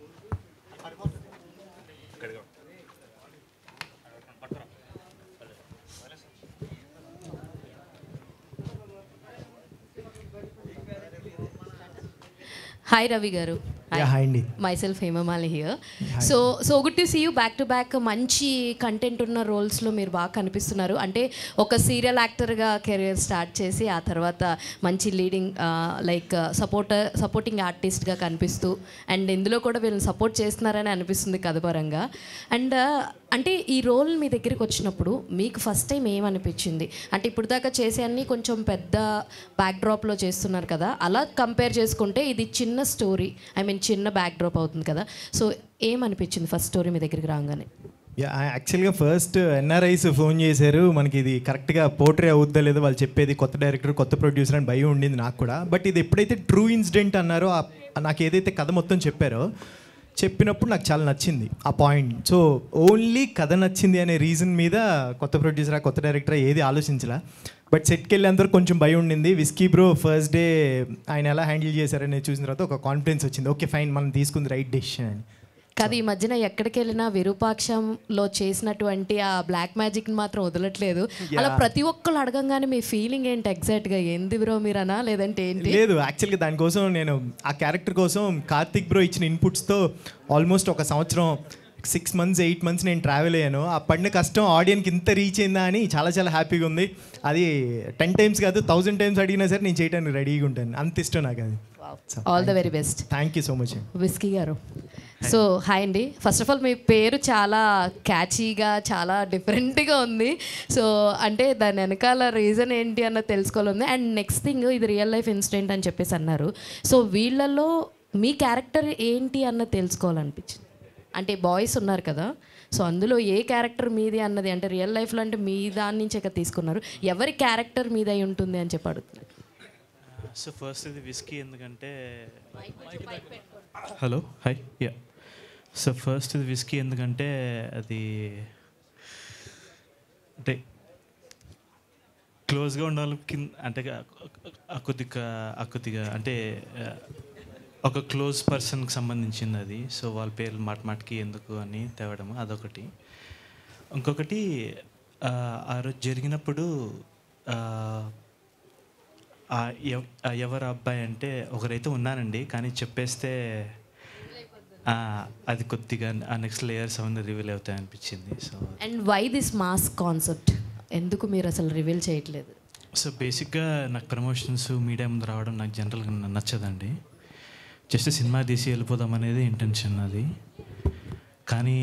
హాయ్ రవి గారు Yeah, hi అండి. Myself Hemamali here so so good to see you back to back మంచి కంటెంట్ ఉన్న రోల్స్లో మీరు బాగా కనిపిస్తున్నారు అంటే ఒక సీరియల్ యాక్టర్గా కెరియర్ స్టార్ట్ చేసి ఆ తర్వాత మంచి లీడింగ్ లైక్ సపోర్టర్ సపోర్టింగ్ ఆర్టిస్ట్గా కనిపిస్తూ అండ్ ఇందులో కూడా వీళ్ళని సపోర్ట్ చేస్తున్నారని అనిపిస్తుంది కథపరంగా అండ్ అంటే ఈ రోల్ మీ దగ్గరికి వచ్చినప్పుడు మీకు ఫస్ట్ టైం ఏమనిపించింది అంటే ఇప్పుడు దాకా చేసే అన్ని కొంచెం పెద్ద బ్యాక్డ్రాప్లో చేస్తున్నారు కదా అలా కంపేర్ చేసుకుంటే ఇది చిన్న స్టోరీ ఐ మీన్ చిన్న బ్యాక్డ్రాప్ అవుతుంది కదా సో ఏమనిపించింది ఫస్ట్ స్టోరీ మీ దగ్గరికి రాగానే యా యాక్చువల్గా ఫస్ట్ ఎన్ఆర్ఐస్ ఫోన్ చేశారు మనకి ఇది కరెక్ట్గా పోర్ట్రే అవుద్దా లేదో వాళ్ళు చెప్పేది కొత్త డైరెక్టర్ కొత్త ప్రొడ్యూసర్ అని భయం ఉండింది నాకు కూడా బట్ ఇది ఎప్పుడైతే ట్రూ ఇన్సిడెంట్ అన్నారో ఆ- నాకు ఏదైతే కథ మొత్తం చెప్పారో చెప్పినప్పుడు నాకు చాలా నచ్చింది ఆ పాయింట్ సో ఓన్లీ కథ నచ్చింది అనే రీజన్ మీద కొత్త ప్రొడ్యూసరా కొత్త డైరెక్టరా ఏది ఆలోచించలా బట్ సెట్కి వెళ్ళేందరూ కొంచెం భయం ఉండింది విస్కీ బ్రో ఫస్ట్ డే ఆయన ఎలా హ్యాండిల్ చేశారనేది చూసిన తర్వాత ఒక కాన్ఫిడెన్స్ వచ్చింది ఓకే ఫైన్ మనం తీసుకుంది రైట్ డెసిషన్ అని కాదు ఈ మధ్యన ఎక్కడికి వెళ్ళినా విరూపాక్షంలో చేసినటువంటి ఆ బ్లాక్ మ్యాజిక్ మాత్రం వదలట్లేదు అలా Yeah. ప్రతి ఒక్కళ్ళు అడగంగానే మీ ఫీలింగ్ ఏంటి ఎగ్జాక్ట్గా ఏంది బ్రో మీరనా లేదంటే ఏంటి లేదు యాక్చువల్గా దానికోసం నేను ఆ క్యారెక్టర్ కోసం కార్తిక్ బ్రో ఇచ్చిన ఇన్పుట్స్తో ఆల్మోస్ట్ ఒక సంవత్సరం సిక్స్ మంత్స్ ఎయిట్ మంత్స్ నేను ట్రావెల్ అయ్యాను ఆ పడిన కష్టం ఆడియన్కి ఇంత రీచ్ అయిందా అని చాలా చాలా హ్యాపీగా ఉంది అది టెన్ టైమ్స్ కాదు థౌజండ్ టైమ్స్ అడిగినా సరే నేను చేయడానికి రెడీగా ఉంటాను అంత ఇష్టం నాకు అది all the very best thank you so much Whisky గారు సో హాయ్ అండి ఫస్ట్ ఆఫ్ ఆల్ మీ పేరు చాలా క్యాచీగా చాలా డిఫరెంట్గా ఉంది సో అంటే దాని వెనకాల రీజన్ ఏంటి అన్న తెలుసుకోవాలి అండ్ నెక్స్ట్ థింగ్ ఇది రియల్ లైఫ్ ఇన్సిడెంట్ అని చెప్పేసి అన్నారు సో వీళ్ళల్లో మీ క్యారెక్టర్ ఏంటి అన్న తెలుసుకోవాలనిపించింది అంటే బాయ్స్ ఉన్నారు కదా సో అందులో ఏ క్యారెక్టర్ మీది అన్నది అంటే రియల్ లైఫ్లో అంటే మీ దాని నుంచే కదా తీసుకున్నారు ఎవరి క్యారెక్టర్ మీద అయి ఉంటుంది అని చెప్పి అడుగుతున్నారు సో ఫస్ట్ ఇది విస్కీ ఎందుకంటే hello hi yeah so first ఇది విస్కీ ఎందుకంటే అది అంటే క్లోజ్గా ఉండే వాళ్ళకి కింద అంటే ఆ కొద్దిగా ఆ కొద్దిగా అంటే ఆ, ఒక క్లోజ్ పర్సన్కి సంబంధించింది అది సో వాళ్ళ పేర్లు మాట మాటకి ఎందుకు అని తేవడం అదొకటి ఇంకొకటి ఆ, ఆ రోజు జరిగినప్పుడు ఆ, ఆ ఎవ్- ఆ ఎవరు అబ్బాయి అంటే ఒకరైతే ఉన్నానండి కానీ చెప్పేస్తే ఆ, అది కొద్దిగా ఆ నెక్స్ట్ లేయర్స్ అవన్నీ రివీల్ అవుతాయి అనిపించింది so and why this mass concept ఎందుకు మీరు అసలు రివీల్ చేయట్లేదు సో బేసిక్గా నాకు ప్రమోషన్స్ మీడియా ముందు రావడం నాకు జనరల్గా నచ్చదండి జస్ట్ సినిమా తీసి వెళ్ళిపోదాం అనేది ఇంటెన్షన్ అది కానీ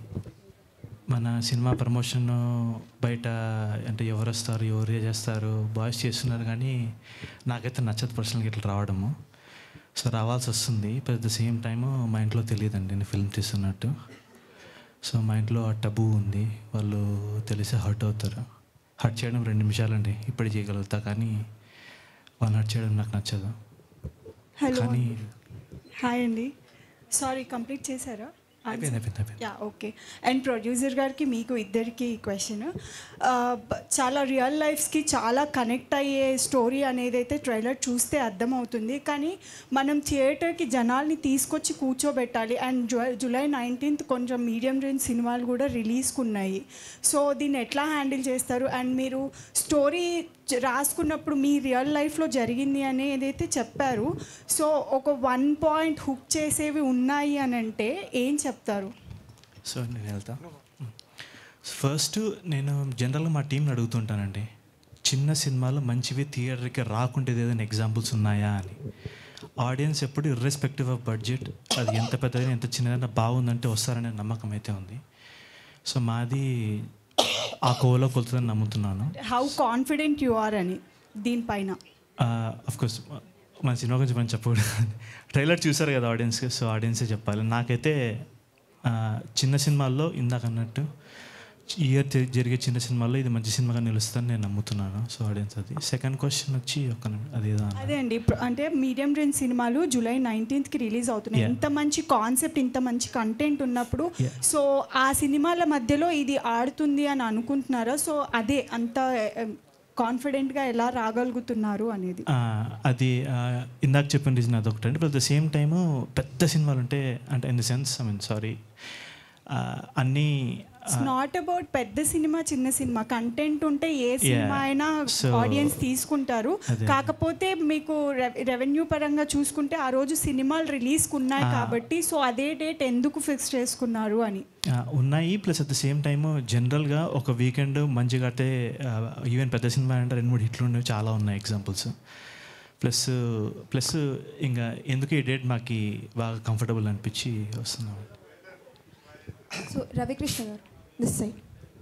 మన సినిమా ప్రమోషన్ బయట అంటే ఎవరు వస్తారు ఎవరు ఏ చేస్తారు బాయ్స్ చేస్తున్నారు కానీ నాకైతే నచ్చదు పర్సనల్గా ఇట్లా రావడము సో రావాల్సి వస్తుంది అట్ ద సేమ్ టైమ్ మా ఇంట్లో తెలియదండి నేను ఫిల్మ్ తీస్తున్నట్టు సో మా ఇంట్లో ఆ టబు ఉంది వాళ్ళు తెలిసి హర్ట్ అవుతారు హర్ట్ చేయడం రెండు నిమిషాలండి ఇప్పుడు చేయగలుగుతా కానీ వాళ్ళు హర్ట్ చేయడం నాకు నచ్చదు హలో కానీ హాయ్ అండి సారీ కంప్లీట్ చేశారా అయిపోయింది అయిపోయింది అయిపోయింది యా ఓకే అండ్ ప్రొడ్యూసర్ గారికి మీకు ఇద్దరికి క్వశ్చన్ చాలా రియల్ లైఫ్స్కి చాలా కనెక్ట్ అయ్యే స్టోరీ అనేది అయితే ట్రైలర్ చూస్తే అర్థమవుతుంది కానీ మనం థియేటర్కి జనాల్ని తీసుకొచ్చి కూర్చోబెట్టాలి అండ్ జు జూలై నైన్టీన్త్ కొంచెం మీడియం రేంజ్ సినిమాలు కూడా రిలీజ్కి ఉన్నాయి సో దీన్ని ఎట్లా హ్యాండిల్ చేస్తారు అండ్ మీరు స్టోరీ చ- రాసుకున్నప్పుడు మీ రియల్ లైఫ్లో జరిగింది అని ఏదైతే చెప్పారు సో ఒక వన్ పాయింట్ హుక్ చేసేవి ఉన్నాయి అని అంటే ఏం చెప్తారు సో నేను వెళ్తా ఫస్ట్ నేను జనరల్గా మా టీంని అడుగుతుంటానండి చిన్న సినిమాలు మంచివి థియేటర్కి రాకుంటే ఏదైనా ఎగ్జాంపుల్స్ ఉన్నాయా అని ఆడియన్స్ ఎప్పుడు ఇర్రెస్పెక్టివ్ ఆఫ్ బడ్జెట్ అది ఎంత పెద్దదైనా ఎంత చిన్నదైనా బాగుందంటే వస్తారనే నమ్మకం అయితే ఉంది సో మాది ఆ కోలో కొలుతుందని నమ్ముతున్నాను హౌ కాన్ఫిడెంట్ యు ఆర్ అని దీనిపైన కోర్స్ మన సినిమా గురించి మనం చెప్పకూడదు ట్రైలర్ చూసారు కదా ఆడియన్స్కి సో ఆడియన్సే చెప్పాలి నాకైతే ఆ, చిన్న సినిమాల్లో ఇందాక అన్నట్టు ఈ ఇయర్ జరి- జరిగే చిన్న సినిమాల్లో ఇది మంచి సినిమాగా నిలుస్తుందని నేను నమ్ముతున్నాను సో ఆడియన్స్ అది సెకండ్ క్వశ్చన్ వచ్చి ఒక నిమి- అదేదో అన్న అదే అండి ఇప్పుడు అంటే మీడియం రేంజ్ సినిమాలు జూలై నైన్టీన్త్కి రిలీజ్ అవుతున్నాయి Yeah. ఇంత మంచి కాన్సెప్ట్ ఇంత మంచి కంటెంట్ ఉన్నప్పుడు సో ఆ సినిమాల మధ్యలో ఇది ఆడుతుంది అని అనుకుంటున్నారా సో అదే అంత కాన్ఫిడెంట్గా ఎలా రాగలుగుతున్నారు అనేది ఆ, అది ఆ, ఇందాక చెప్పిన రీజన్ అదొకటి అంటే అట్ ద సేమ్ టైము పెద్ద సినిమాలు ఉంటే అంటే in the sense I mean sorry అన్నీ ఇట్స్ నాట్ అబౌట్ పెద్ద సినిమా చిన్న సినిమా కంటెంట్ ఉంటే ఏ సినిమా అయినా So, ఆడియన్స్ తీసుకుంటారు అదే. కాకపోతే మీకు రెవెన్యూ పరంగా చూసుకుంటే ఆ రోజు సినిమాలు రిలీజ్కి ఉన్నాయి Ah. కాబట్టి సో అదే డేట్ ఎందుకు ఫిక్స్ చేసుకున్నారు అని ఆ, ఉన్నాయి plus at the same time జనరల్గా ఒక వీకెండ్ మంచిగా అయితే ఈవెన్ పెద్ద సినిమా అంటే రెండు మూడు హిట్లు ఉండేవి చాలా ఉన్నాయి ఎగ్జాంపుల్స్ ప్లస్ ప్లస్ ఇంకా ఎందుకు ఈ డేట్ మాకు బాగా కంఫర్టబుల్ అనిపించి వస్తున్నాం సో రవికృష్ణ గారు దిస్ సైడ్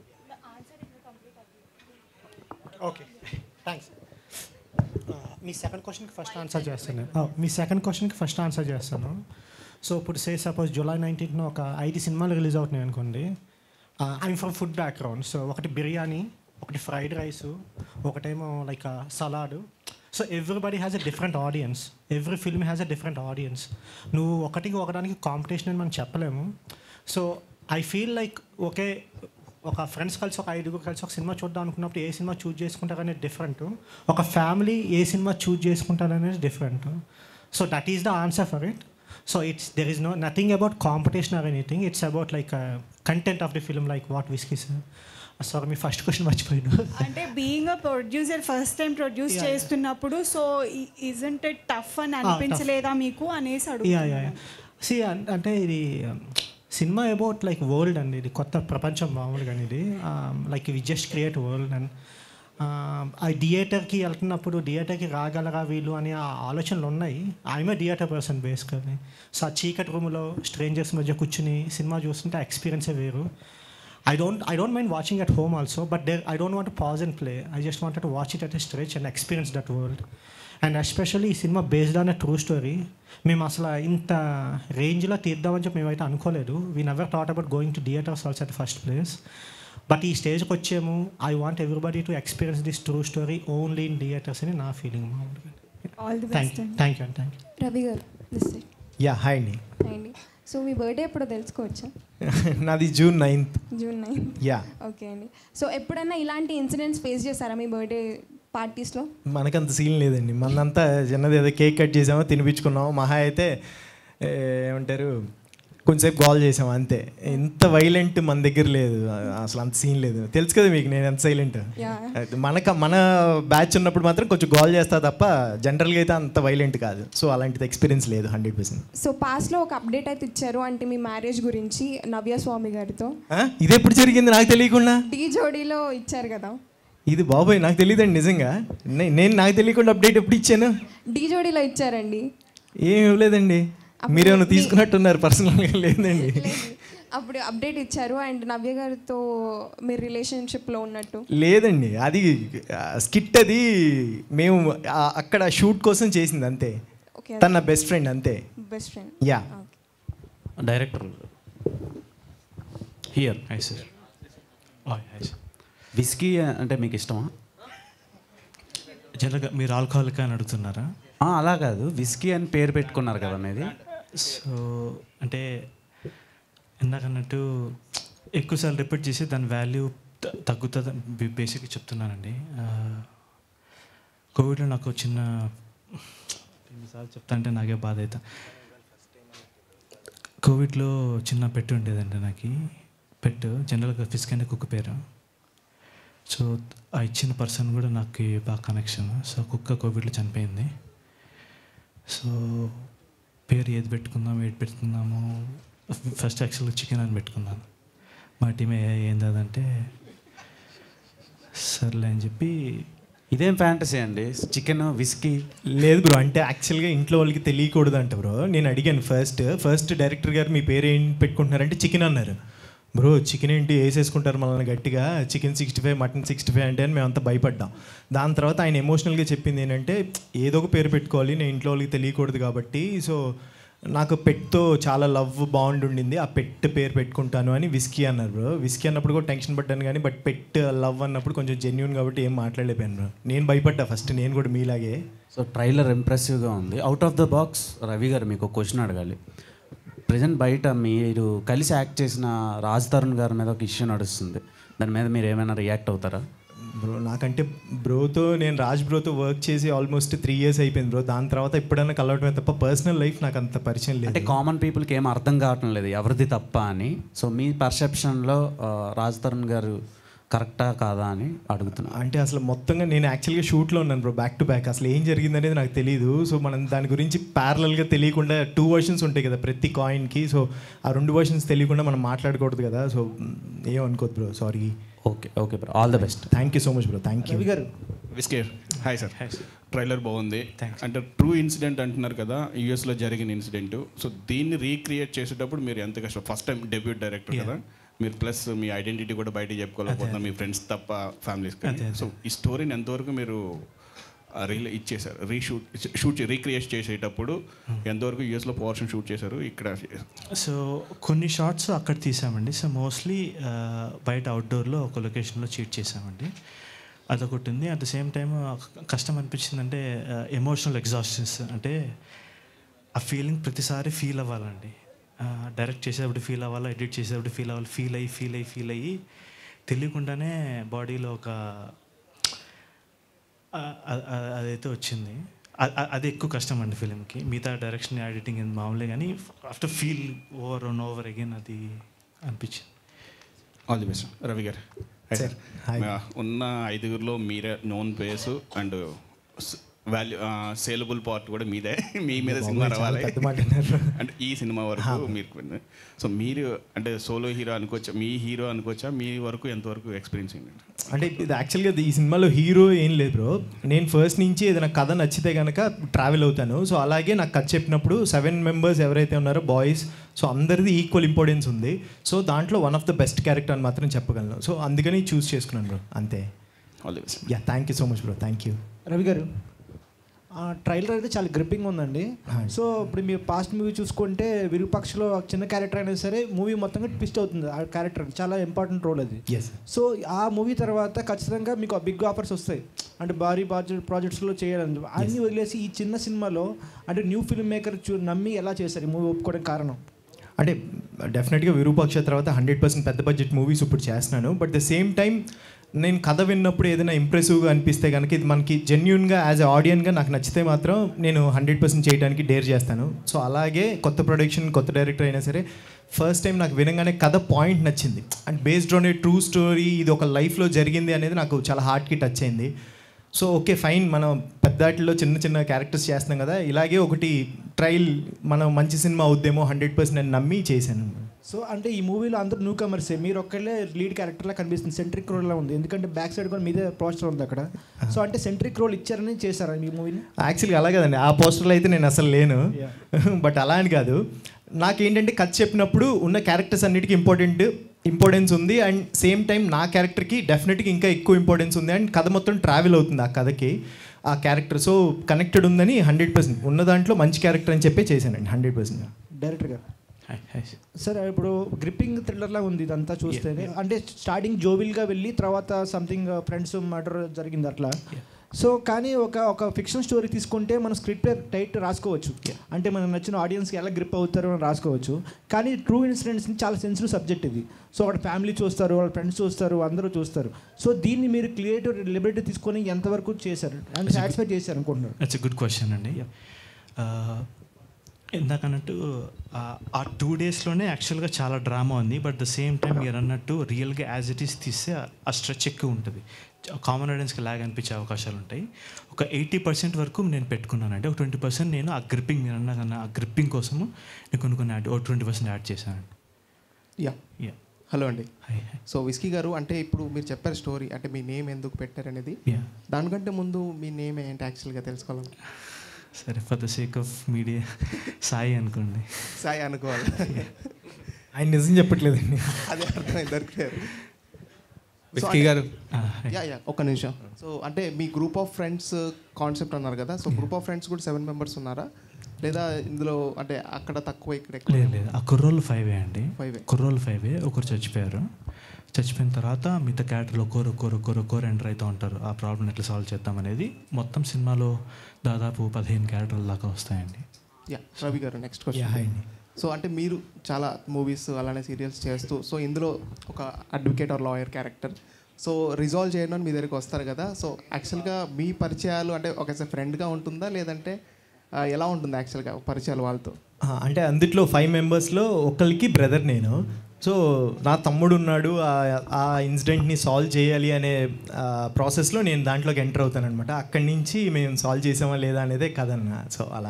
ఓకే థ్యాంక్స్ మీ సెకండ్ క్వశ్చన్కి ఫస్ట్ ఆన్సర్ చేస్తాను నేను. Oh, మీ సెకండ్ క్వశ్చన్కి ఫస్ట్ ఆన్సర్ చేస్తాను సో ఇప్పుడు సే సపోజ్ జూలై నైన్టీన్త్న ఒక ఐదు సినిమాలు రిలీజ్ అవుతున్నాయి అనుకోండి I'm from food background so ఒకటి బిర్యానీ ఒకటి ఫ్రైడ్ రైస్ ఒకటేమో like salad so everybody has a different audience every film has a different audience నువ్వు ఒకటికి ఒకదానికి కాంపిటీషన్ అని మనం చెప్పలేము సో ఐ ఫీల్ లైక్ ఒకే ఒక ఫ్రెండ్స్ కలిసి ఒక ఐదుగురు కలిసి ఒక సినిమా చూద్దాం అనుకున్నప్పుడు ఏ సినిమా చూజ్ చేసుకుంటారనేది డిఫరెంట్ ఒక ఫ్యామిలీ ఏ సినిమా చూజ్ చేసుకుంటారనేది different so that is the answer for it so it's there is no nothing about competition or anything it's about like content of the film like what Whisky sir sorry మీ ఫస్ట్ క్వశ్చన్ మర్చిపోయాను అంటే being a producer first time produce Yeah, yeah. చేస్తున్నప్పుడు సో ఇజంట్ ఇట్ టఫ్ అని Ah, tough. అనిపించలేదా మీకు అనేసి యా యా అడుగుతున్నాను సి అంటే ఇది సినిమా అబౌట్ లైక్ వరల్డ్ అండి ఇది కొత్త ప్రపంచం మామూలుగా ఇది like we just create world and ఆ థియేటర్కి వెళ్తున్నప్పుడు థియేటర్కి రాగలరా వీళ్ళు అనే ఆ ఆలోచనలు ఉన్నాయి I'm theatre person basically so ఆ చీకటి రూమ్లో స్ట్రేంజర్స్ మధ్య కూర్చుని సినిమా చూస్తుంటే ఎక్స్పీరియన్సే వేరు I don't I don't mind watching at home also but there I don't want pause and play I just want to watch it at a stretch and experience that world and especially ఈ cinema based on a true story మేము అసలు ఇంత రేంజ్లో తీద్దామని చెప్పి మేమైతే అనుకోలేదు we never thought about going to theatres also at first place but ఈ స్టేజ్కి వచ్చాము I want everybody to experience this true story only in theatres అని నా ఫీలింగ్ మామూలుగా ఆల్ ది థ్యాంక్ బెస్ట్ అండి థ్యాంక్ యూ అండి థ్యాంక్ యూ రవి గారు దిస్ సైడ్ యా హాయ్ అండి అండి సో మీ బర్త్డే ఎప్పుడో తెలుసుకోవచ్చా నాది June ninth June nine yeah okay అండి సో ఎప్పుడైనా ఇలాంటి ఇన్సిడెంట్స్ ఫేస్ చేశారా మీ బర్త్డే పార్టీస్లో మనకంత సీన్ లేదండి మనంతా చిన్నది ఏదో కేక్ కట్ చేసామో తినిపించుకున్నాము మహా అయితే ఏ, ఏమంటారు కొంచెంసేపు కాల్ చేసాం అంతే ఎంత వైలెంట్ మన దగ్గర లేదు అసలు అంత సీన్ లేదు తెలుసు కదా మీకు నేను ఎంత సైలెంట్ Yeah. మనక మన బ్యాచ్ ఉన్నప్పుడు మాత్రం కొంచెం కాల్ చేస్తా తప్ప జనరల్గా అయితే అంత వైలెంట్ కాదు సో అలాంటిది ఎక్స్పీరియన్స్ లేదు హండ్రెడ్ పర్సెంట్ సో పాస్ట్లో ఒక అప్డేట్ అయితే ఇచ్చారు అంటే మీ మ్యారేజ్ గురించి నవ్య స్వామి గారితో ఇది ఎప్పుడు జరిగింది నాకు తెలియకుండా డీ జోడీలో ఇచ్చారు కదా ఇది బాబాయ్ నాకు తెలియదండి నిజంగా నే- నేను నాకు తెలియకుండా అప్డేట్ ఎప్పుడు ఇచ్చాను డీ జోడీలో ఇచ్చారండి ఏం ఇవ్వలేదండి మీరేమైనా తీసుకున్నట్టున్నారు పర్సనల్గా లేదండి అప్పుడు అప్డేట్ ఇచ్చారు అండ్ నవ్య గారితో మీరు రిలేషన్షిప్లో ఉన్నట్టు లేదండి అది స్కిట్ అది మేము ఆ- అక్కడ షూట్ కోసం చేసింది అంతే Okay. తన బెస్ట్ ఫ్రెండ్ అంతే best friend yeah director here hi sir whisky అంటే మీకు ఇష్టమా జనరల్గా మీరు ఆల్కహాలిక్ అని అడుగుతున్నారా ఆ, అలా కాదు విస్కీ అని పేరు పెట్టుకున్నారు కదా మీది సో అంటే ఇందాకన్నట్టు ఎక్కువసార్లు రిపీట్ చేసి దాని వాల్యూ తగ్గుతుంది బేసిక్గా చెప్తున్నానండి ఆ, కోవిడ్లో నాకు చిన్న ఎన్నిసార్లు చెప్తా అంటే నాకే బాధ అవుతా కోవిడ్లో చిన్న పెట్టు ఉండేదండి నాకు పెట్టు జనరల్గా ఫిస్క్ అనే కుక్క పేరు సో ఆ ఇచ్చిన పర్సన్ కూడా నాకు బాగా కనెక్షన్ సో కుక్క కోవిడ్లో చనిపోయింది సో పేరు ఏది పెట్టుకుందాం ఏది పెట్టుకుందాము ఫస్ట్ యాక్చువల్గా చికెన్ అని పెట్టుకున్నాను మా టీం ఏంది అదంటే సర్లే అని చెప్పి ఇదేం ఫ్యాంటసీ అండి చికెన్ విస్కీ లేదు బ్రో అంటే యాక్చువల్గా ఇంట్లో వాళ్ళకి తెలియకూడదు అంట బ్రో నేను అడిగాను ఫస్ట్ ఫస్ట్ డైరెక్టర్ గారు మీ పేరు ఏం పెట్టుకుంటున్నారంటే చికెన్ అన్నారు బ్రో చికెన్ ఏంటి వేసేసుకుంటారు మనల్ని గట్టిగా chicken sixty five mutton sixty five అంటే అని మేమంతా భయపడ్డాం దాని తర్వాత ఆయన ఎమోషనల్గా చెప్పింది ఏంటంటే ఏదో ఒక పేరు పెట్టుకోవాలి నేను ఇంట్లో వాళ్ళకి తెలియకూడదు కాబట్టి సో నాకు పెట్తో చాలా లవ్ బాండ్ ఉండింది ఆ పెట్ పేరు పెట్టుకుంటాను అని విస్కీ అన్నారు బ్రో విస్కీ అన్నప్పుడు కూడా టెన్షన్ పడ్డాను కానీ బట్ పెట్ లవ్ అన్నప్పుడు కొంచెం జెన్యున్ కాబట్టి ఏం మాట్లాడలేకపోయాను బ్రో నేను భయపడ్డా ఫస్ట్ నేను కూడా మీలాగే సో ట్రైలర్ ఇంప్రెసివ్గా ఉంది out of the box Ravi గారు మీకు ఒక క్వశ్చన్ అడగాలి ప్రజెంట్ బయట మీరు కలిసి యాక్ట్ చేసిన రాజ్ తరుణ్ గారి మీద ఒక ఇష్యూ నడుస్తుంది దాని మీద మీరు ఏమైనా రియాక్ట్ అవుతారా బ్రో నాకంటే బ్రోతో నేను రాజ్ బ్రోతో వర్క్ చేసి ఆల్మోస్ట్ త్రీ ఇయర్స్ అయిపోయింది బ్రో దాని తర్వాత ఎప్పుడైనా కలవటమే తప్ప పర్సనల్ లైఫ్ నాకు అంత పరిచయం అంటే లేదు కామన్ పీపుల్కి ఏం అర్థం కావటం లేదు ఎవరిది తప్ప అని సో మీ పర్సెప్షన్లో రాజ్ తరుణ్ గారు కరెక్టా కాదా అని అడుగుతున్నాను అంటే అసలు మొత్తంగా నేను యాక్చువల్గా షూట్లో ఉన్నాను బ్రో బ్యాక్ టు బ్యాక్ అసలు ఏం జరిగింది అనేది నాకు తెలియదు సో మనం దాని గురించి ప్యారలల్గా తెలియకుండా టూ వర్షన్స్ ఉంటాయి కదా ప్రతి కాయిన్కి సో ఆ రెండు వర్షన్స్ తెలియకుండా మనం మాట్లాడకూడదు కదా సో ఏమనుకోదు bro sorry okay okay bro all the best thank you so much bro thank you గారు విస్కేర్ హాయ్ సార్ ట్రైలర్ బాగుంది అంటే ట్రూ ఇన్సిడెంట్ అంటున్నారు కదా యూఎస్లో జరిగిన ఇన్సిడెంట్ సో దీన్ని రీక్రియేట్ చేసేటప్పుడు మీరు ఎంత కష్టం ఫస్ట్ టైం డెబ్యూట్ డైరెక్టర్ కదా మీరు ప్లస్ మీ ఐడెంటిటీ కూడా బయట చెప్పుకోలేకపోతున్నా మీ ఫ్రెండ్స్ తప్ప ఫ్యామిలీస్ అదే, అదే. సో ఈ స్టోరీని ఎంతవరకు మీరు రీల్ ఇచ్చేసారు రీషూట్ షూట్ రీక్రియేట్ చేసేటప్పుడు ఎంతవరకు యూఎస్లో పోర్షన్ షూట్ చేశారు ఇక్కడ సో కొన్ని షార్ట్స్ అక్కడ తీసామండి సో మోస్ట్లీ బయట అవుట్డోర్లో ఒక లొకేషన్లో చీట్ చేసామండి అదొకటి ఉంది అట్ ద సేమ్ టైం కష్టం అనిపించిందంటే ఎమోషనల్ ఎగ్జాస్షన్స్ అంటే ఆ ఫీలింగ్ ప్రతిసారి ఫీల్ అవ్వాలండి డైరెక్ట్ చేసేటప్పుడు ఫీల్ అవ్వాలి ఎడిట్ చేసేటప్పుడు ఫీల్ అవ్వాలి ఫీల్ అయ్యి ఫీల్ అయ్యి ఫీల్ అయ్యి తెలియకుండానే బాడీలో ఒక ఆ- ఆ- ఆ- అదైతే వచ్చింది అ- అ- అది ఎక్కువ కష్టం అండి ఫిలింకి మిగతా డైరెక్షన్ ఎడిటింగ్ ఇది మామూలే కానీ after feel over and over again అది అనిపించింది ఆల్ ది బెస్ట్ రవి గారు హాయ్ సార్ మా- ఉన్న ఐదుగురిలో మీరే known place and value saleable part కూడా మీదే మీ మీద బాబోయ్, సినిమా చాలా రావాలి పెద్ద మాట అన్నారు. అంటే ఈ సినిమా వరకు మీరు సో మీరు అంటే సోలో హీరో అనుకోవచ్చా మీ హీరో అనుకోవచ్చా మీ వరకు ఎంతవరకు ఎక్స్పీరియన్స్ అయింది అంటే ఇది యాక్చువల్గా ఈ సినిమాలో హీరో ఏం లేదు బ్రో నేను ఫస్ట్ నుంచి ఏదైనా కథ నచ్చితే కనుక ట్రావెల్ అవుతాను సో అలాగే నాకు కథ చెప్పినప్పుడు సెవెన్ మెంబర్స్ ఎవరైతే ఉన్నారో బాయ్స్ సో అందరిది ఈక్వల్ ఇంపార్టెన్స్ ఉంది సో దాంట్లో one of the best character అని మాత్రం చెప్పగలను సో అందుకని చూస్ చేసుకున్నాను బ్రో అంతే all the best yeah thank you so much bro thank you Ravi గారు ట్రైలర్ అయితే చాలా గ్రిప్పింగ్ ఉందండి సో ఇప్పుడు మీరు పాస్ట్ మూవీ చూసుకుంటే విరూపాక్షలో ఒక చిన్న క్యారెక్టర్ అయినా సరే మూవీ మొత్తంగా ట్విస్ట్ అవుతుంది ఆ క్యారెక్టర్ చాలా ఇంపార్టెంట్ రోల్ అది ఎస్ సో ఆ మూవీ తర్వాత ఖచ్చితంగా మీకు బిగ్ ఆఫర్స్ వస్తాయి అంటే భారీ బాడ్జెట్ ప్రాజెక్ట్స్లో చేయాలని అన్నీ వదిలేసి ఈ చిన్న సినిమాలో అంటే న్యూ ఫిల్మ్ మేకర్ చూ నమ్మి ఎలా చేశారు ఈ మూవీ ఒప్పుకోవడానికి కారణం అంటే డెఫినెట్గా విరూపాక్ష తర్వాత హండ్రెడ్ పర్సెంట్ పెద్ద బడ్జెట్ మూవీస్ ఇప్పుడు చేస్తున్నాను బట్ ద సేమ్ టైం నేను కథ విన్నప్పుడు ఏదైనా ఇంప్రెసివ్గా అనిపిస్తే కనుక ఇది మనకి జెన్యున్గా యాజ్ ఎ ఆడియన్గా నాకు నచ్చితే మాత్రం నేను హండ్రెడ్ పర్సెంట్ చేయడానికి డేర్ చేస్తాను సో అలాగే కొత్త ప్రొడక్షన్ కొత్త డైరెక్టర్ అయినా సరే ఫస్ట్ టైం నాకు వినగానే కథ పాయింట్ నచ్చింది and based on a true story ఇది ఒక లైఫ్లో జరిగింది అనేది నాకు చాలా హార్ట్కి టచ్ అయింది సో ఓకే ఫైన్ మనం పెద్దాటిలో చిన్న చిన్న క్యారెక్టర్స్ చేస్తున్నాం కదా ఇలాగే ఒకటి ట్రయల్ మనం మంచి సినిమా అవుద్దేమో హండ్రెడ్ పర్సెంట్ నేను నమ్మి చేశాను సో అంటే ఈ మూవీలో అందరూ న్యూ కమర్సే మీరు ఒక్కళ్ళే లీడ్ క్యారెక్టర్లా కనిపిస్తుంది సెంట్రిక్ రోల్లా ఉంది ఎందుకంటే బ్యాక్ సైడ్ కూడా మీదే పోస్టర్ ఉంది అక్కడ సో అంటే సెంట్రిక్ రోల్ ఇచ్చారని చేశారా మీ మూవీని యాక్చువల్గా అలా కదండి ఆ పోస్టర్లో అయితే నేను అసలు లేను బట్ అలా అని కాదు నాకేంటంటే కథ చెప్పినప్పుడు ఉన్న క్యారెక్టర్స్ అన్నిటికీ ఇంపార్టెంట్ ఇంపార్టెన్స్ ఉంది అండ్ సేమ్ టైం నా క్యారెక్టర్కి డెఫినెట్గా ఇంకా ఎక్కువ ఇంపార్టెన్స్ ఉంది అండ్ కథ మొత్తం ట్రావెల్ అవుతుంది ఆ కథకి ఆ క్యారెక్టర్ సో కనెక్టెడ్ ఉందని హండ్రెడ్ పర్సెంట్ ఉన్న దాంట్లో మంచి క్యారెక్టర్ అని చెప్పి చేశానండి హండ్రెడ్ పర్సెంట్ డైరెక్టర్ గారు సార్ ఇప్పుడు గ్రిప్పింగ్ థ్రిల్లర్లా ఉంది ఇదంతా చూస్తేనే అంటే స్టార్టింగ్ జోవిల్గా వెళ్ళి తర్వాత సంథింగ్ ఫ్రెండ్స్ మర్డర్ జరిగింది అట్లా సో కానీ ఒక ఒక ఫిక్షన్ స్టోరీ తీసుకుంటే మనం స్క్రిప్ట్ టైట్ రాసుకోవచ్చు అంటే మనకు నచ్చిన ఆడియన్స్కి ఎలా గ్రిప్ అవుతారో అని రాసుకోవచ్చు కానీ ట్రూ ఇన్సిడెంట్స్ చాలా సెన్సిటివ్ సబ్జెక్ట్ ఇది సో వాళ్ళ ఫ్యామిలీ చూస్తారు వాళ్ళ ఫ్రెండ్స్ చూస్తారు అందరూ చూస్తారు సో దీన్ని మీరు క్రియేటివ్ లిబర్టీ తీసుకొని ఎంతవరకు చేశారు అండ్ సాటిస్ఫై చేశారు అనుకుంటున్నారు ఇట్స్ గుడ్ క్వశ్చన్ అండి ఆ, ఇందాక అన్నట్టు ఆ, ఆ టూ డేస్లోనే యాక్చువల్గా చాలా డ్రామా ఉంది బట్ ద సేమ్ టైం మీరు అన్నట్టు రియల్గా యాజ్ ఇట్ ఈస్ తీస్తే ఆ స్ట్రెచ్ ఎక్కువ ఉంటుంది కామన్ ఆడియన్స్కి లాగ్ అనిపించే అవకాశాలు ఉంటాయి ఒక ఎయిటీ పర్సెంట్ వరకు నేను పెట్టుకున్నానండి ఒక ట్వంటీ పర్సెంట్ నేను ఆ గ్రిప్పింగ్ మీరు అన్నా కన్నా ఆ గ్రిప్పింగ్ కోసము నేను కొన్ని కొన్ని యాడ్ ఒక ట్వంటీ పర్సెంట్ యాడ్ చేశానండి యా యా హలో అండి సో విస్కీ గారు అంటే ఇప్పుడు మీరు చెప్పారు స్టోరీ అంటే మీ నేమ్ ఎందుకు పెట్టారు అనేది Yeah. దానికంటే ముందు మీ నేమ్ ఏంటి యాక్చువల్గా తెలుసుకోవాలి సరే for the sake of media Sai అనుకోండి సాయి అనుకోవాలి ఆయన నిజం చెప్పట్లేదండి అదే అర్థమైంది దొరికారు విస్కీ గారు. ఆ, యా యా ఒక్క నిమిషం సో అంటే మీ గ్రూప్ ఆఫ్ ఫ్రెండ్స్ కాన్సెప్ట్ అన్నారు కదా సో గ్రూప్ ఆఫ్ ఫ్రెండ్స్ కూడా సెవెన్ మెంబర్స్ ఉన్నారా లేదా ఇందులో అంటే అక్కడ తక్కువ ఇక్కడ ఎక్కువ లేదు లేదు ఆ కుర్రోళ్ళు ఫైవే అండి Five ఏ. కుర్రోళ్ళు ఫైవే ఒకరు చచ్చిపోయారు చచ్చిపోయిన తర్వాత మిగతా క్యారెక్టర్లు ఒక్కొరు ఒక్కొరు ఒక్కొరు ఒక్కొరు ఎంటర్ అవుతూ ఉంటారు ఆ ప్రాబ్లం ఎట్లా సాల్వ్ చేద్దాం అనేది మొత్తం సినిమాలో దాదాపు పదిహేను క్యారెక్టర్ల దాకా వస్తాయండి యా రవి గారు నెక్స్ట్ Yeah, hi క్వశ్చన్ అండి. సో అంటే మీరు చాలా మూవీస్ అలానే సీరియల్స్ చేస్తూ సో ఇందులో ఒక advocate or lawyer character so resolve చేయడం మీ దగ్గరికి వస్తారు కదా సో యాక్చువల్గా మీ పరిచయాలు అంటే ఒక ఫ్రెండ్గా ఉంటుందా లేదంటే ఆ, ఎలా ఉంటుంది యాక్చువల్గా పరిచయాలు వాళ్ళతో ఆ, అంటే అందుట్లో ఫైవ్ మెంబర్స్లో ఒకరికి బ్రదర్ నేను సో నా తమ్ముడు ఉన్నాడు ఆ- ఆ ఇన్సిడెంట్ని సాల్వ్ చేయాలి అనే ప్రాసెస్లో నేను దాంట్లోకి ఎంటర్ అవుతాను అనమాట అక్కడి నుంచి మేము సాల్వ్ చేసామా లేదా అనేదే కథన్న సో అలా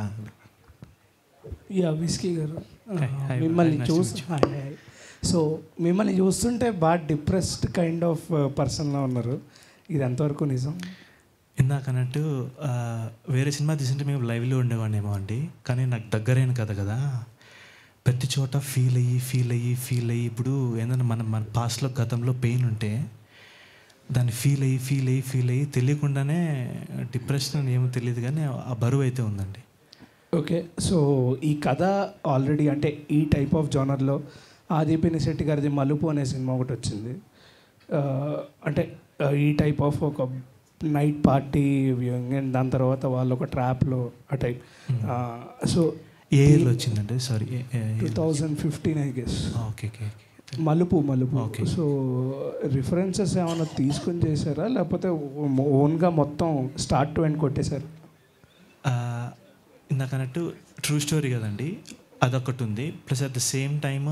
యా విస్కీ గారు Hi, hi, మిమ్మల్ని nice to చూసి meet you. సో మిమ్మల్ని చూస్తుంటే బాగా డిప్రెస్డ్ కైండ్ ఆఫ్ పర్సన్లా ఉన్నారు ఇది ఎంతవరకు నిజం ఇందాక అన్నట్టు ఆ, వేరే సినిమా తీసింటే మేము లైవ్లో ఉండేవాడినేమో అండి కానీ నాకు దగ్గరైన కథ కదా ప్రతి చోట ఫీల్ అయ్యి ఫీల్ అయ్యి ఫీల్ అయ్యి ఇప్పుడు ఏంటంటే మన మన పాస్ట్లో గతంలో పెయిన్ ఉంటే దాన్ని ఫీల్ అయ్యి ఫీల్ అయ్యి ఫీల్ అయ్యి తెలియకుండానే డిప్రెషన్ అని ఏమో తెలియదు కానీ ఆ బరువు అయితే ఉందండి ఓకే సో ఈ కథ ఆల్రెడీ అంటే ఈ టైప్ ఆఫ్ జోనర్లో ఆదిపిని శెట్టి గారిది మలుపు అనే సినిమా ఒకటి వచ్చింది ఆ, అంటే ఆ, ఈ టైప్ ఆఫ్ ఒక నైట్ పార్టీ అండ్ దాని తర్వాత వాళ్ళు ఒక ట్రాప్లో ఆ టైప్ సో ఏ ఇయర్లో వచ్చిందండి sorry two thousand fifteen I guess okay okay Malupu Malupu so references ఏమైనా తీసుకొని చేశారా లేకపోతే ఓన్గా మొత్తం స్టార్ట్ టు ఎండ్ కొట్టేశారు ఆ, ఇందాక అన్నట్టు ట్రూ స్టోరీ కదండి అదొకటి ఉంది plus at the same time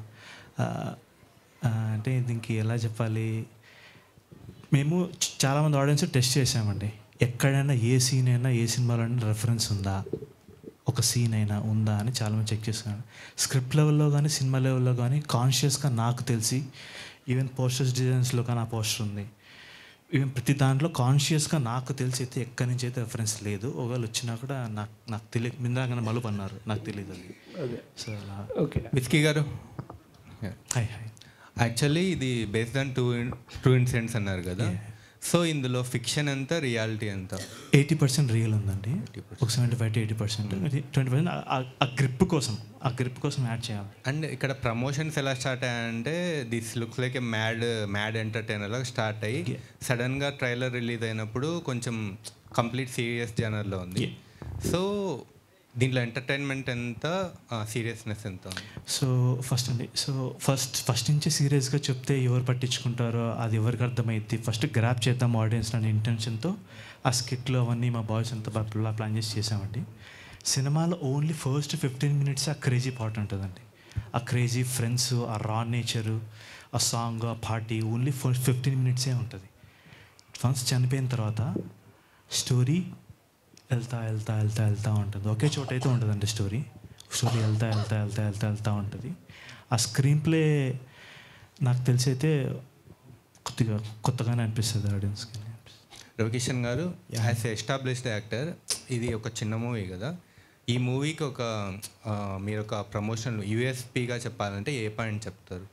అంటే దీనికి ఎలా చెప్పాలి మేము చ- చాలామంది ఆడియన్స్ టెస్ట్ చేసామండి ఎక్కడైనా ఏ సీన్ అయినా ఏ సినిమాలో రెఫరెన్స్ ఉందా ఒక సీన్ అయినా ఉందా అని చాలామంది చెక్ చేసుకున్నాను స్క్రిప్ట్ లెవెల్లో కానీ సినిమా లెవెల్లో కానీ కాన్షియస్గా నాకు తెలిసి ఈవెన్ పోస్టర్స్ డిజైన్స్లో కానీ ఆ పోస్టర్ ఉంది ఈవెన్ ప్రతి దాంట్లో కాన్షియస్గా నాకు తెలిసి అయితే ఎక్కడి నుంచి అయితే రెఫరెన్స్ లేదు ఒకవేళ వచ్చినా కూడా నాకు నాకు తెలియదు మిందాకనే మలుపు అన్నారు నాకు తెలియదు అది అదే. సో అలా ఓకే విస్కీ గారు హాయ్ హాయ్ యాక్చువల్లీ ఇది based on two true incidents అన్నారు కదా సో ఇందులో ఫిక్షన్ ఎంత రియాలిటీ ఎంత ఎయిటీ పర్సెంట్ రియల్ ఉందండి ఒక seventy five to eighty percent twenty percent ఆ గ్రిప్ కోసం ఆ గ్రిప్ కోసం యాడ్ చేయాలి అండ్ ఇక్కడ ప్రమోషన్స్ ఎలా స్టార్ట్ అయ్యాయంటే this looks like a mad mad entertainer లాగా స్టార్ట్ అయ్యి సడన్గా ట్రైలర్ రిలీజ్ అయినప్పుడు కొంచెం కంప్లీట్ సీరియస్ జనర్లో ఉంది సో దీంట్లో ఎంటర్టైన్మెంట్ ఎంత సీరియస్నెస్ ఎంత ఉంది సో ఫస్ట్ అండి సో ఫస్ట్ ఫస్ట్ నుంచి సీరియస్గా చెప్తే ఎవరు పట్టించుకుంటారో అది ఎవరికి అర్థమైద్ది ఫస్ట్ గ్రాప్ చేద్దాం ఆడియన్స్ అనే ఇంటెన్షన్తో ఆ స్కిట్లు అవన్నీ మా బాయ్స్ అంతా బాగా ప్లాన్ చేసి చేసామండి సినిమాలో ఓన్లీ ఫస్ట్ ఫిఫ్టీన్ మినిట్స్ ఆ క్రేజీ పార్ట్ ఉంటుందండి ఆ క్రేజీ ఫ్రెండ్స్ ఆ రా నేచరు ఆ సాంగ్ ఆ పార్టీ ఓన్లీ ఫస్ట్ ఫిఫ్టీన్ మినిట్సే ఉంటుంది వన్స్ చనిపోయిన తర్వాత స్టోరీ వెళ్తా వెళ్తా వెళ్తా వెళ్తా ఉంటుంది ఒకే చోట అయితే ఉంటుందండి స్టోరీ స్టోరీ వెళ్తా వెళ్తా వెళ్తా వెళ్తా వెళ్తా ఉంటుంది ఆ స్క్రీన్ ప్లే నాకు తెలిసి అయితే కొద్దిగా కొత్తగానే అనిపిస్తుంది ఆడియన్స్కి రవికిషన్ గారు యాజ్ ఎస్టాబ్లిష్డ్ యాక్టర్ ఇది ఒక చిన్న మూవీ కదా ఈ మూవీకి ఒక ఆ, మీరు ఒక ప్రమోషన్ యూఎస్పీగా చెప్పాలంటే ఏ పాయింట్ చెప్తారు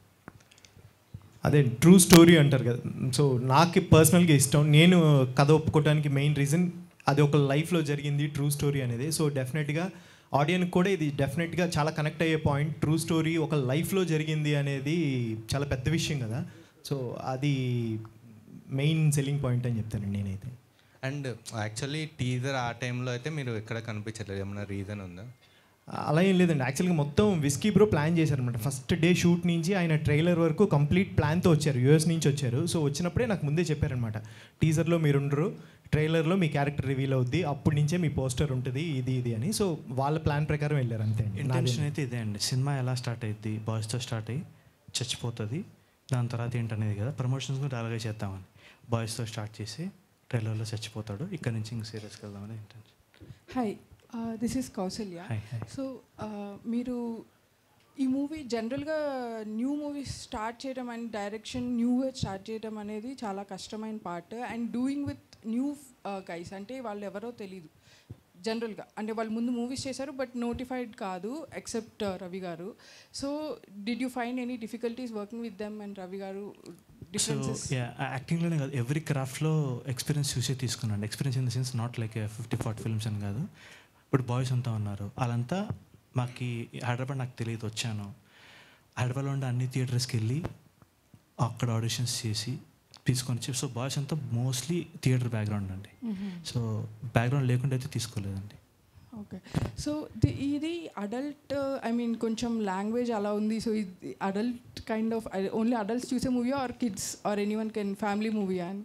అదే ట్రూ స్టోరీ అంటారు కదా సో నాకు పర్సనల్గా ఇష్టం నేను కథ ఒప్పుకోవడానికి మెయిన్ రీజన్ అది ఒక లైఫ్లో జరిగింది ట్రూ స్టోరీ అనేది సో డెఫినెట్గా ఆడియన్కి కూడా ఇది డెఫినెట్గా చాలా కనెక్ట్ అయ్యే పాయింట్ ట్రూ స్టోరీ ఒక లైఫ్లో జరిగింది అనేది చాలా పెద్ద విషయం కదా సో అది మెయిన్ సెల్లింగ్ పాయింట్ అని చెప్తానండి నేనైతే అండ్ యాక్చువల్లీ టీజర్ ఆ టైంలో అయితే మీరు ఎక్కడ కనిపించట్లేదు ఏమైనా రీజన్ ఉందా అలా ఏం లేదండి యాక్చువల్గా మొత్తం విస్కీ బ్రో ప్లాన్ చేశారనమాట ఫస్ట్ డే షూట్ నుంచి ఆయన ట్రైలర్ వరకు కంప్లీట్ ప్లాన్తో వచ్చారు యూఎస్ నుంచి వచ్చారు సో వచ్చినప్పుడే నాకు ముందే చెప్పారనమాట టీజర్లో మీరుండరు ట్రైలర్లో మీ క్యారెక్టర్ రివీల్ అవుద్ది అప్పటి నుంచే మీ పోస్టర్ ఉంటుంది ఇది ఇది అని సో వాళ్ళ ప్లాన్ ప్రకారం వెళ్ళారు అంతే అండి ఇంటెన్షన్ అయితే ఇదే అండి సినిమా ఎలా స్టార్ట్ అయ్యింది బాయ్స్తో స్టార్ట్ అయ్యి చచ్చిపోతుంది దాని తర్వాత ఏంటనేది కదా ప్రమోషన్స్ కూడా అలాగే చేద్దామని బాయ్స్తో స్టార్ట్ చేసి ట్రైలర్లో చచ్చిపోతాడు ఇక్కడ నుంచి ఇంక సీరియస్కి వెళ్దామని intention hi this is Kausalya Hi, hi. So మీరు ఈ మూవీ జనరల్గా న్యూ మూవీస్ స్టార్ట్ చేయడం అండ్ డైరెక్షన్ న్యూగా స్టార్ట్ చేయడం అనేది చాలా కష్టమైన part and doing with new guys అంటే వాళ్ళు ఎవరో తెలియదు జనరల్గా అంటే వాళ్ళు ముందు మూవీస్ చేశారు బట్ నోటిఫైడ్ కాదు ఎక్సెప్ట్ రవి గారు so did you find any difficulties working with them and Ravi గారు సో డిఫరెన్సెస్ యాక్టింగ్లోనే కాదు ఎవ్రీ క్రాఫ్ట్లో ఎక్స్పీరియన్స్ చూసే తీసుకున్నాను experience in the sense not like fifty forty films అని కాదు ఇప్పుడు బాయ్స్ అంతా ఉన్నారు వాళ్ళంతా మాకు హైదరాబాద్ నాకు తెలియదు వచ్చాను హైదరాబాద్లో ఉండే అన్ని థియేటర్స్కి వెళ్ళి అక్కడ ఆడిషన్స్ చేసి తీసుకొని వచ్చి సో బాయ్స్ అంతా మోస్ట్లీ థియేటర్ బ్యాక్గ్రౌండ్ అండి Mhm. సో బ్యాక్గ్రౌండ్ లేకుండా అయితే తీసుకోలేదండి ఓకే సో ఇది అడల్ట్ ఐ మీన్ కొంచెం లాంగ్వేజ్ అలా ఉంది సో ఇది adult kind of only adults చూసే movie or kids or any one can family movie and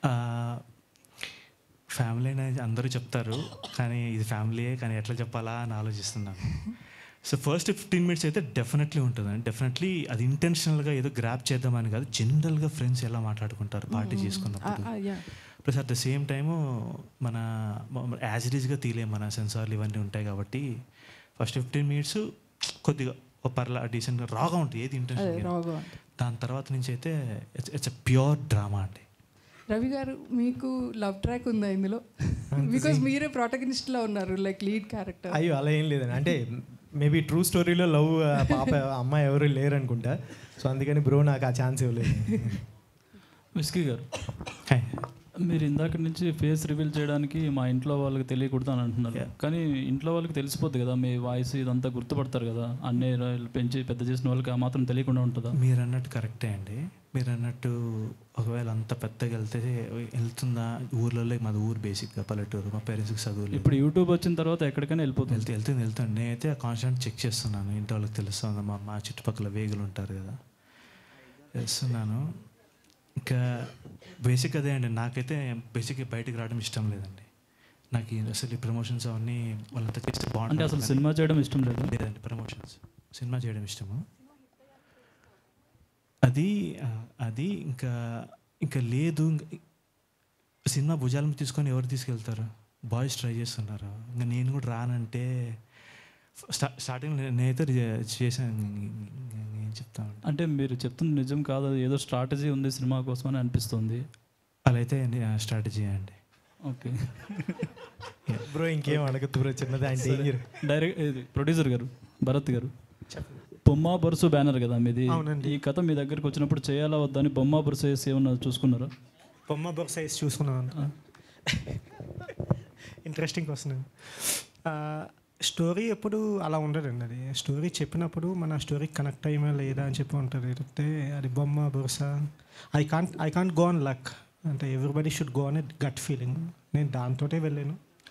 family అనేది అందరూ చెప్తారు కానీ ఇది ఫ్యామిలీయే కానీ ఎట్లా చెప్పాలా అని ఆలోచిస్తున్నాను సో ఫస్ట్ ఫిఫ్టీన్ మినిట్స్ అయితే డెఫినెట్లీ ఉంటుందండి డెఫినెట్లీ అది ఇంటెన్షనల్గా ఏదో గ్రాప్ చేద్దామని కాదు జనరల్గా ఫ్రెండ్స్ ఎలా మాట్లాడుకుంటారు పార్టీ చేసుకున్నప్పుడు plus at the same time మన యాజ్ ఇట్ ఈస్గా తీయలేం మన సెన్సార్లు ఇవన్నీ ఉంటాయి కాబట్టి ఫస్ట్ ఫిఫ్టీన్ మినిట్స్ కొద్దిగా ఓ పర్లా డీసెంట్గా రాగా ఉంటుంది ఏది అదే, ఇంటెన్షన్ రాగా దాని తర్వాత నుంచి అయితే it's it's a pure drama అండి రవి గారు మీకు లవ్ ట్రాక్ ఉందా ఇందులో బికాజ్ మీరే ప్రొటగనిస్ట్లో ఉన్నారు లైక్ లీడ్ క్యారెక్టర్ అయ్యో అలా ఏం లేదండి అంటే మేబీ ట్రూ స్టోరీలో లవ్ పాప అమ్మాయి ఎవరు లేరు అనుకుంటా సో అందుకని బ్రో నాకు ఆ ఛాన్స్ ఇవ్వలేదు విస్కీ గారు మీరు ఇందాక నుంచి ఫేస్ రివీల్ చేయడానికి మా ఇంట్లో వాళ్ళకి తెలియకూడదు అని అంటున్నారు కానీ ఇంట్లో వాళ్ళకి తెలిసిపోద్ది కదా మీ వాయిస్ ఇదంతా గుర్తుపడతారు కదా అన్నీ పెంచి పెద్ద చేసిన వాళ్ళకి ఆ మాత్రం తెలియకుండా ఉంటుందా మీరు అన్నట్టు కరెక్టే అండి మీరు అన్నట్టు ఒకవేళ అంత పెద్దగా వెళ్తే వెళ్తుందా ఊర్లలో మాది ఊరు బేసిక్గా పల్లెటూరు మా పేరెంట్స్కి చదువు లేదు. ఇప్పుడు యూట్యూబ్ వచ్చిన తర్వాత ఎక్కడికైనా వెళ్ళిపోతుంది వెళ్తే వెళ్తుంది వెళ్తాను నేనైతే కాన్స్టెంట్ చెక్ చేస్తున్నాను ఇంటి వాళ్ళకి తెలుస్తుంది మా మా చుట్టుపక్కల వేగులు ఉంటారు కదా చేస్తున్నాను ఇంకా బేసిక్ అదే అండి నాకైతే బేసిక్గా బయటికి రావడం ఇష్టం లేదండి నాకు ఈ అసలు ఈ ప్రమోషన్స్ అవన్నీ వాళ్ళంతా చేస్తే బాగుంటుంది అంటే అసలు సినిమా చేయడం ఇష్టం లేదా? లేదండి ప్రమోషన్స్ సినిమా చేయడం ఇష్టము అది ఆ, అది ఇంకా ఇంకా లేదు ఇంక- సినిమా భుజాల మీద తీసుకొని ఎవరు తీసుకెళ్తారు బాయ్స్ ట్రై చేస్తున్నారు ఇంకా నేను కూడా రానంటే స్టా స్టార్టింగ్ నేనైతే రిజ- చేశాను ఏం చెప్తాను అంటే మీరు చెప్తున్న నిజం కాదు అది ఏదో స్ట్రాటజీ ఉంది సినిమా కోసం అని అనిపిస్తుంది అలా అయితే స్ట్రాటజీ అండి ఓకే బ్రో ఇంకేం అడగద్దు బ్రో చిన్నది ఆయన డేంజర్ డైరెక్ట్ ఇది ప్రొడ్యూసర్ గారు భరత్ గారు బొమ్మ బరుసు బ్యానర్ కదా మీది అవునండి. ఈ కథ మీ దగ్గరికి వచ్చినప్పుడు చేయాలా వద్దని బొమ్మ బరుసు వేసి ఏమన్నా చూసుకున్నారా బొమ్మ బొమ్మ సైజ్ చూసుకున్నాను ఇంట్రెస్టింగ్ క్వశ్చన్ స్టోరీ ఎప్పుడు అలా ఉండదండి అది స్టోరీ చెప్పినప్పుడు మన స్టోరీ కనెక్ట్ అయ్యమా లేదా అని చెప్పి ఉంటుంది లేకపోతే అది బొమ్మ బొరుస I can't I can't go on luck అంటే everybody should go on a gut feeling నేను దాంతోటే వెళ్ళాను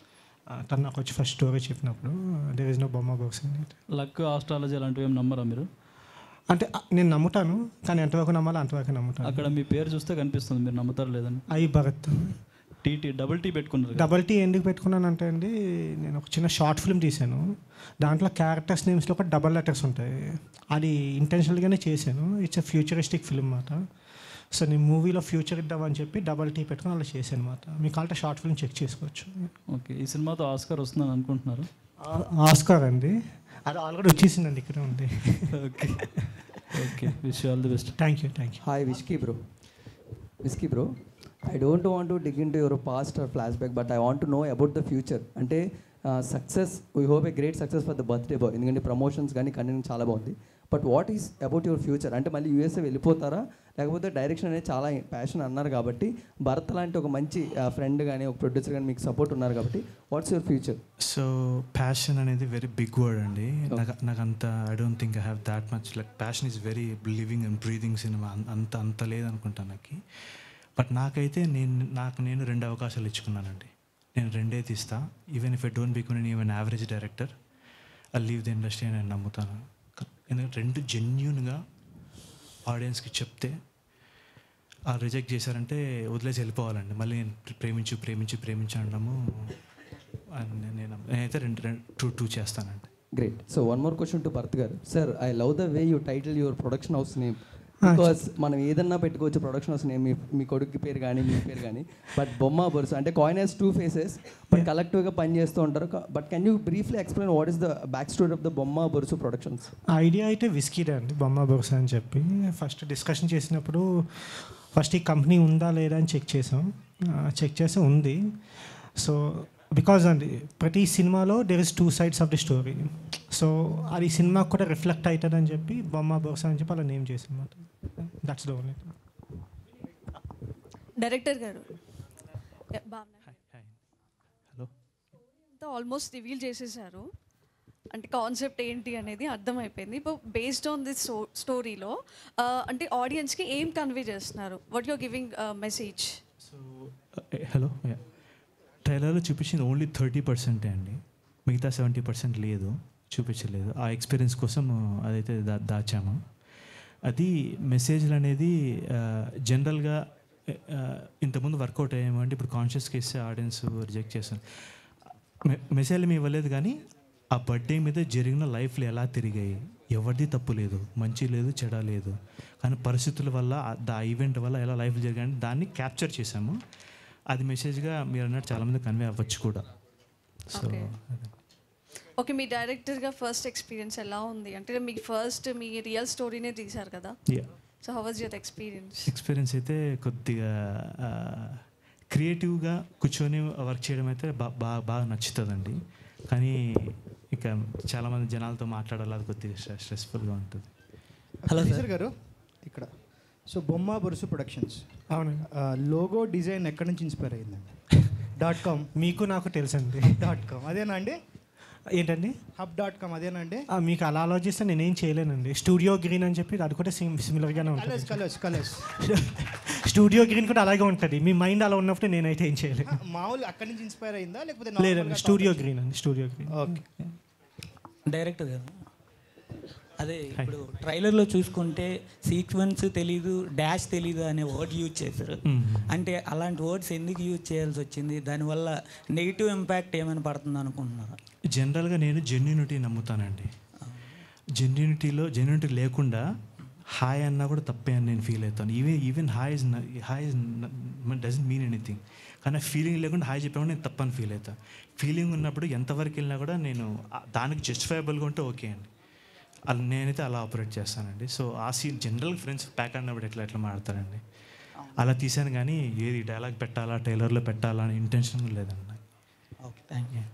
తను నాకు వచ్చి ఫస్ట్ స్టోరీ చెప్పినప్పుడు దేర్ ఇస్ నో బొమ్మ box in it luck astrology అలాంటివి ఏం నమ్మరా మీరు అంటే ఆ, నేను నమ్ముతాను కానీ ఎంతవరకు నమ్మాలో అంతవరకు నమ్ముతాను అక్కడ మీ పేరు చూస్తే కనిపిస్తుంది మీరు నమ్ముతారు లేదని I Bharath TT double T పెట్టుకున్నారు కదా? డబల్ టీ ఎందుకు పెట్టుకున్నానంటే అండి నేను ఒక చిన్న షార్ట్ ఫిల్మ్ తీశాను దాంట్లో క్యారెక్టర్స్ నేమ్స్లో ఒక డబల్ లెటర్స్ ఉంటాయి అది ఇంటెన్షనల్గానే చేశాను ఇట్స్ ఎ ఫ్యూచరిస్టిక్ ఫిల్మ్ అన్నమాట సో నేను మూవీలో ఫ్యూచర్ ఇద్దామని చెప్పి డబల్ టీ పెట్టుకుని అలా చేశాను అనమాట మీకు కావాలంటే షార్ట్ ఫిల్మ్ చెక్ చేసుకోవచ్చు ఓకే ఈ సినిమాతో ఆస్కార్ వస్తుందని అనుకుంటున్నారు ఆ- ఆస్కార్ అండి అది ఆల్రెడీ వచ్చేసిందండి ఇక్కడ ఉంది okay okay wish all the best thank you thank you hi whisky bro whisky bro I don't want to dig in to your past or flash back but I want to know about the future అంటే success we hope a great success for the birthday boy ఎందుకంటే ప్రమోషన్స్ కానీ కంటెంట్ చాలా బాగుంది but what is about your future అంటే మళ్ళీ యూఎస్ఏ వెళ్ళిపోతారా లేకపోతే డైరెక్షన్ అనేది చాలా ప్యాషన్ అన్నారు కాబట్టి భరత్ లాంటి ఒక మంచి ఫ్రెండ్ కానీ ఒక ప్రొడ్యూసర్ కానీ మీకు సపోర్ట్ ఉన్నారు కాబట్టి what's your future so passion అనేది వెరీ బిగ్ వర్డ్ అండి నాకు నాకు అంత I don't think I have that much like passion is very living and breathing cinema అంత అంత లేదనుకుంటాను నాకు బట్ నాకైతే నేను నాకు నేను రెండు అవకాశాలు ఇచ్చుకున్నానండి నేను రెండే తీస్తా even if I don't become నేను even average director I leave the industry అని నేను నమ్ముతాను ఎందుకంటే రెండు జెన్యున్గా ఆడియన్స్కి చెప్తే ఆ రిజెక్ట్ చేశారంటే వదిలేసి వెళ్ళిపోవాలండి మళ్ళీ నేను ప్రేమించు ప్రేమించు ప్రేమించు అనడము అని నేను నేనైతే రెండు రెండు టూ టూ చేస్తానండి great so one more question to Bharath గారు sir I love the way you title your production house name because మనం ఏదన్నా పెట్టుకోవచ్చు ప్రొడక్షన్ హౌస్ నేమ్ మీ మీ కొడుకు పేరు కానీ మీ పేరు కానీ బట్ బొమ్మ బొరుసు అంటే coin has two faces but కలెక్టివ్గా పని చేస్తూ ఉంటారు but can you briefly explain what is the back story of the Bomma Borusu productions idea అయితే విస్కీడే అండి బొమ్మ బొక్స్ అని చెప్పి ఫస్ట్ డిస్కషన్ చేసినప్పుడు ఫస్ట్ ఈ కంపెనీ ఉందా లేదా అని చెక్ చేసాం చెక్ చేసి ఉంది సో బికాజ్ అండి ప్రతి సినిమాలో there is two sides of the story so అది సినిమాకి కూడా రిఫ్లెక్ట్ అవుతుంది అని చెప్పి బొమ్మ బొక్స్ అని చెప్పి అలా నేమ్ చేసాం అనమాట దట్స్ ద ఓన్లీ డైరెక్టర్ గారు హలో ఆల్మోస్ట్ రివీల్ చేసేసారు అంటే కాన్సెప్ట్ ఏంటి అనేది అర్థమైపోయింది ఇప్పుడు బేస్డ్ ఆన్ దిస్ స్టోరీలో అంటే ఆడియన్స్కి ఏం కన్వే చేస్తున్నారు what you're giving message hello ట్రైలర్లో చూపించింది ఓన్లీ థర్టీ పర్సెంటే అండి మిగతా సెవెంటీ పర్సెంట్ లేదు చూపించలేదు ఆ ఎక్స్పీరియన్స్ కోసం అదైతే దా దాచాము అది మెసేజ్లు అనేది జనరల్గా ఇంతకుముందు వర్కౌట్ అయ్యామంటే ఇప్పుడు కాన్షియస్గా ఇస్తే ఆడియన్స్ రిజెక్ట్ చేస్తాను మె మెసేజ్లు మేము ఇవ్వలేదు కానీ ఆ బర్త్డే మీద జరిగిన లైఫ్లు ఎలా తిరిగాయి ఎవరిది తప్పు లేదు మంచి లేదు చెడ లేదు కానీ పరిస్థితుల వల్ల ఆ- ఆ ఈవెంట్ వల్ల ఎలా లైఫ్ జరిగాయని దాన్ని క్యాప్చర్ చేసాము అది మెసేజ్గా మీరు అన్నట్టు చాలామంది కన్వే అవ్వచ్చు కూడా సో Okay. ఓకే మీ డైరెక్టర్గా ఫస్ట్ ఎక్స్పీరియన్స్ ఎలా ఉంది అంటే మీకు ఫస్ట్ మీ రియల్ స్టోరీనే తీశారు కదా Yeah. So how was your experience experience అయితే కొద్దిగా క్రియేటివ్గా కూర్చొని వర్క్ చేయడం అయితే బా- బాగా బాగా నచ్చుతుందండి కానీ ఇక చాలామంది జనాలతో మాట్లాడాలి అది కొద్దిగా స్ట్రెస్ స్ట్రెస్ఫుల్గా ఉంటుంది హలో సార్ గారు ఇక్కడ సో బొమ్మ బొరుసు ప్రొడక్షన్స్ అవును లోగో డిజైన్ ఎక్కడి నుంచి ఇన్స్పైర్ అయ్యిందండి డాట్ కామ్ మీకు నాకు తెలుసండి డాట్ కామ్ అదేనా అండి ఏంటండి హబ్ డాట్ కామ్ అదేనా అండి ఆ, మీకు అలా ఆలోచిస్తే నేనేం చేయలేనండి స్టూడియో గ్రీన్ అని చెప్పి అది కూడా సిమ్ సిమిలర్గానే కలర్స్ ఉంటుంది కలర్స్ కలర్స్ స్టూడియో గ్రీన్ కూడా అలాగే ఉంటుంది మీ మైండ్ అలా ఉన్నప్పుడు నేనైతే ఏం చేయలేను మామూలు అక్కడి నుంచి ఇన్స్పైర్ అయిందా లేకపోతే లేదండి normal గా స్టూడియో thought గ్రీన్ అండి స్టూడియో గ్రీన్ ఓకే డైరెక్టర్ గారు అదే ఇప్పుడు ట్రైలర్లో చూసుకుంటే సీక్వెన్స్ తెలీదు డాష్ తెలీదు అనే వర్డ్ యూజ్ చేశారు మ్మ్. అంటే అలాంటి వర్డ్స్ ఎందుకు యూజ్ చేయాల్సి వచ్చింది దానివల్ల నెగిటివ్ ఇంపాక్ట్ ఏమైనా పడుతుంది అనుకుంటున్నారా జనరల్గా నేను జెన్యునిటీ నమ్ముతానండి జెన్యునిటీలో జెన్యునిటీ లేకుండా హాయ్ అన్నా కూడా తప్పే అని నేను ఫీల్ అవుతాను even even hi is hi is doesn't mean anything కానీ ఫీలింగ్ లేకుండా హాయ్ చెప్పినప్పుడు నేను తప్పని ఫీల్ అవుతాను ఫీలింగ్ ఉన్నప్పుడు ఎంతవరకు వెళ్ళినా కూడా నేను ఆ- దానికి జస్టిఫైబుల్గా ఉంటే ఓకే అండి అలా నేనైతే అలా ఆపరేట్ చేస్తానండి సో ఆ సీన్ జనరల్ ఫ్రెండ్స్ ప్యాక్ అన్నప్పుడు ఎట్లా ఎట్లా మాడతారండి అలా తీసాను కానీ ఏది డైలాగ్ పెట్టాలా టైలర్లో పెట్టాలా అని ఇంటెన్షన్ లేదండి నాకు. Okay thank you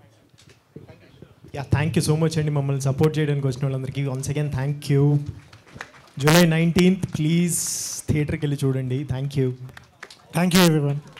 yeah thank you so much అండి మమ్మల్ని సపోర్ట్ చేయడానికి వచ్చిన వాళ్ళందరికీ once again thank you July nineteenth please థియేటర్కి వెళ్ళి చూడండి thank you thank you everyone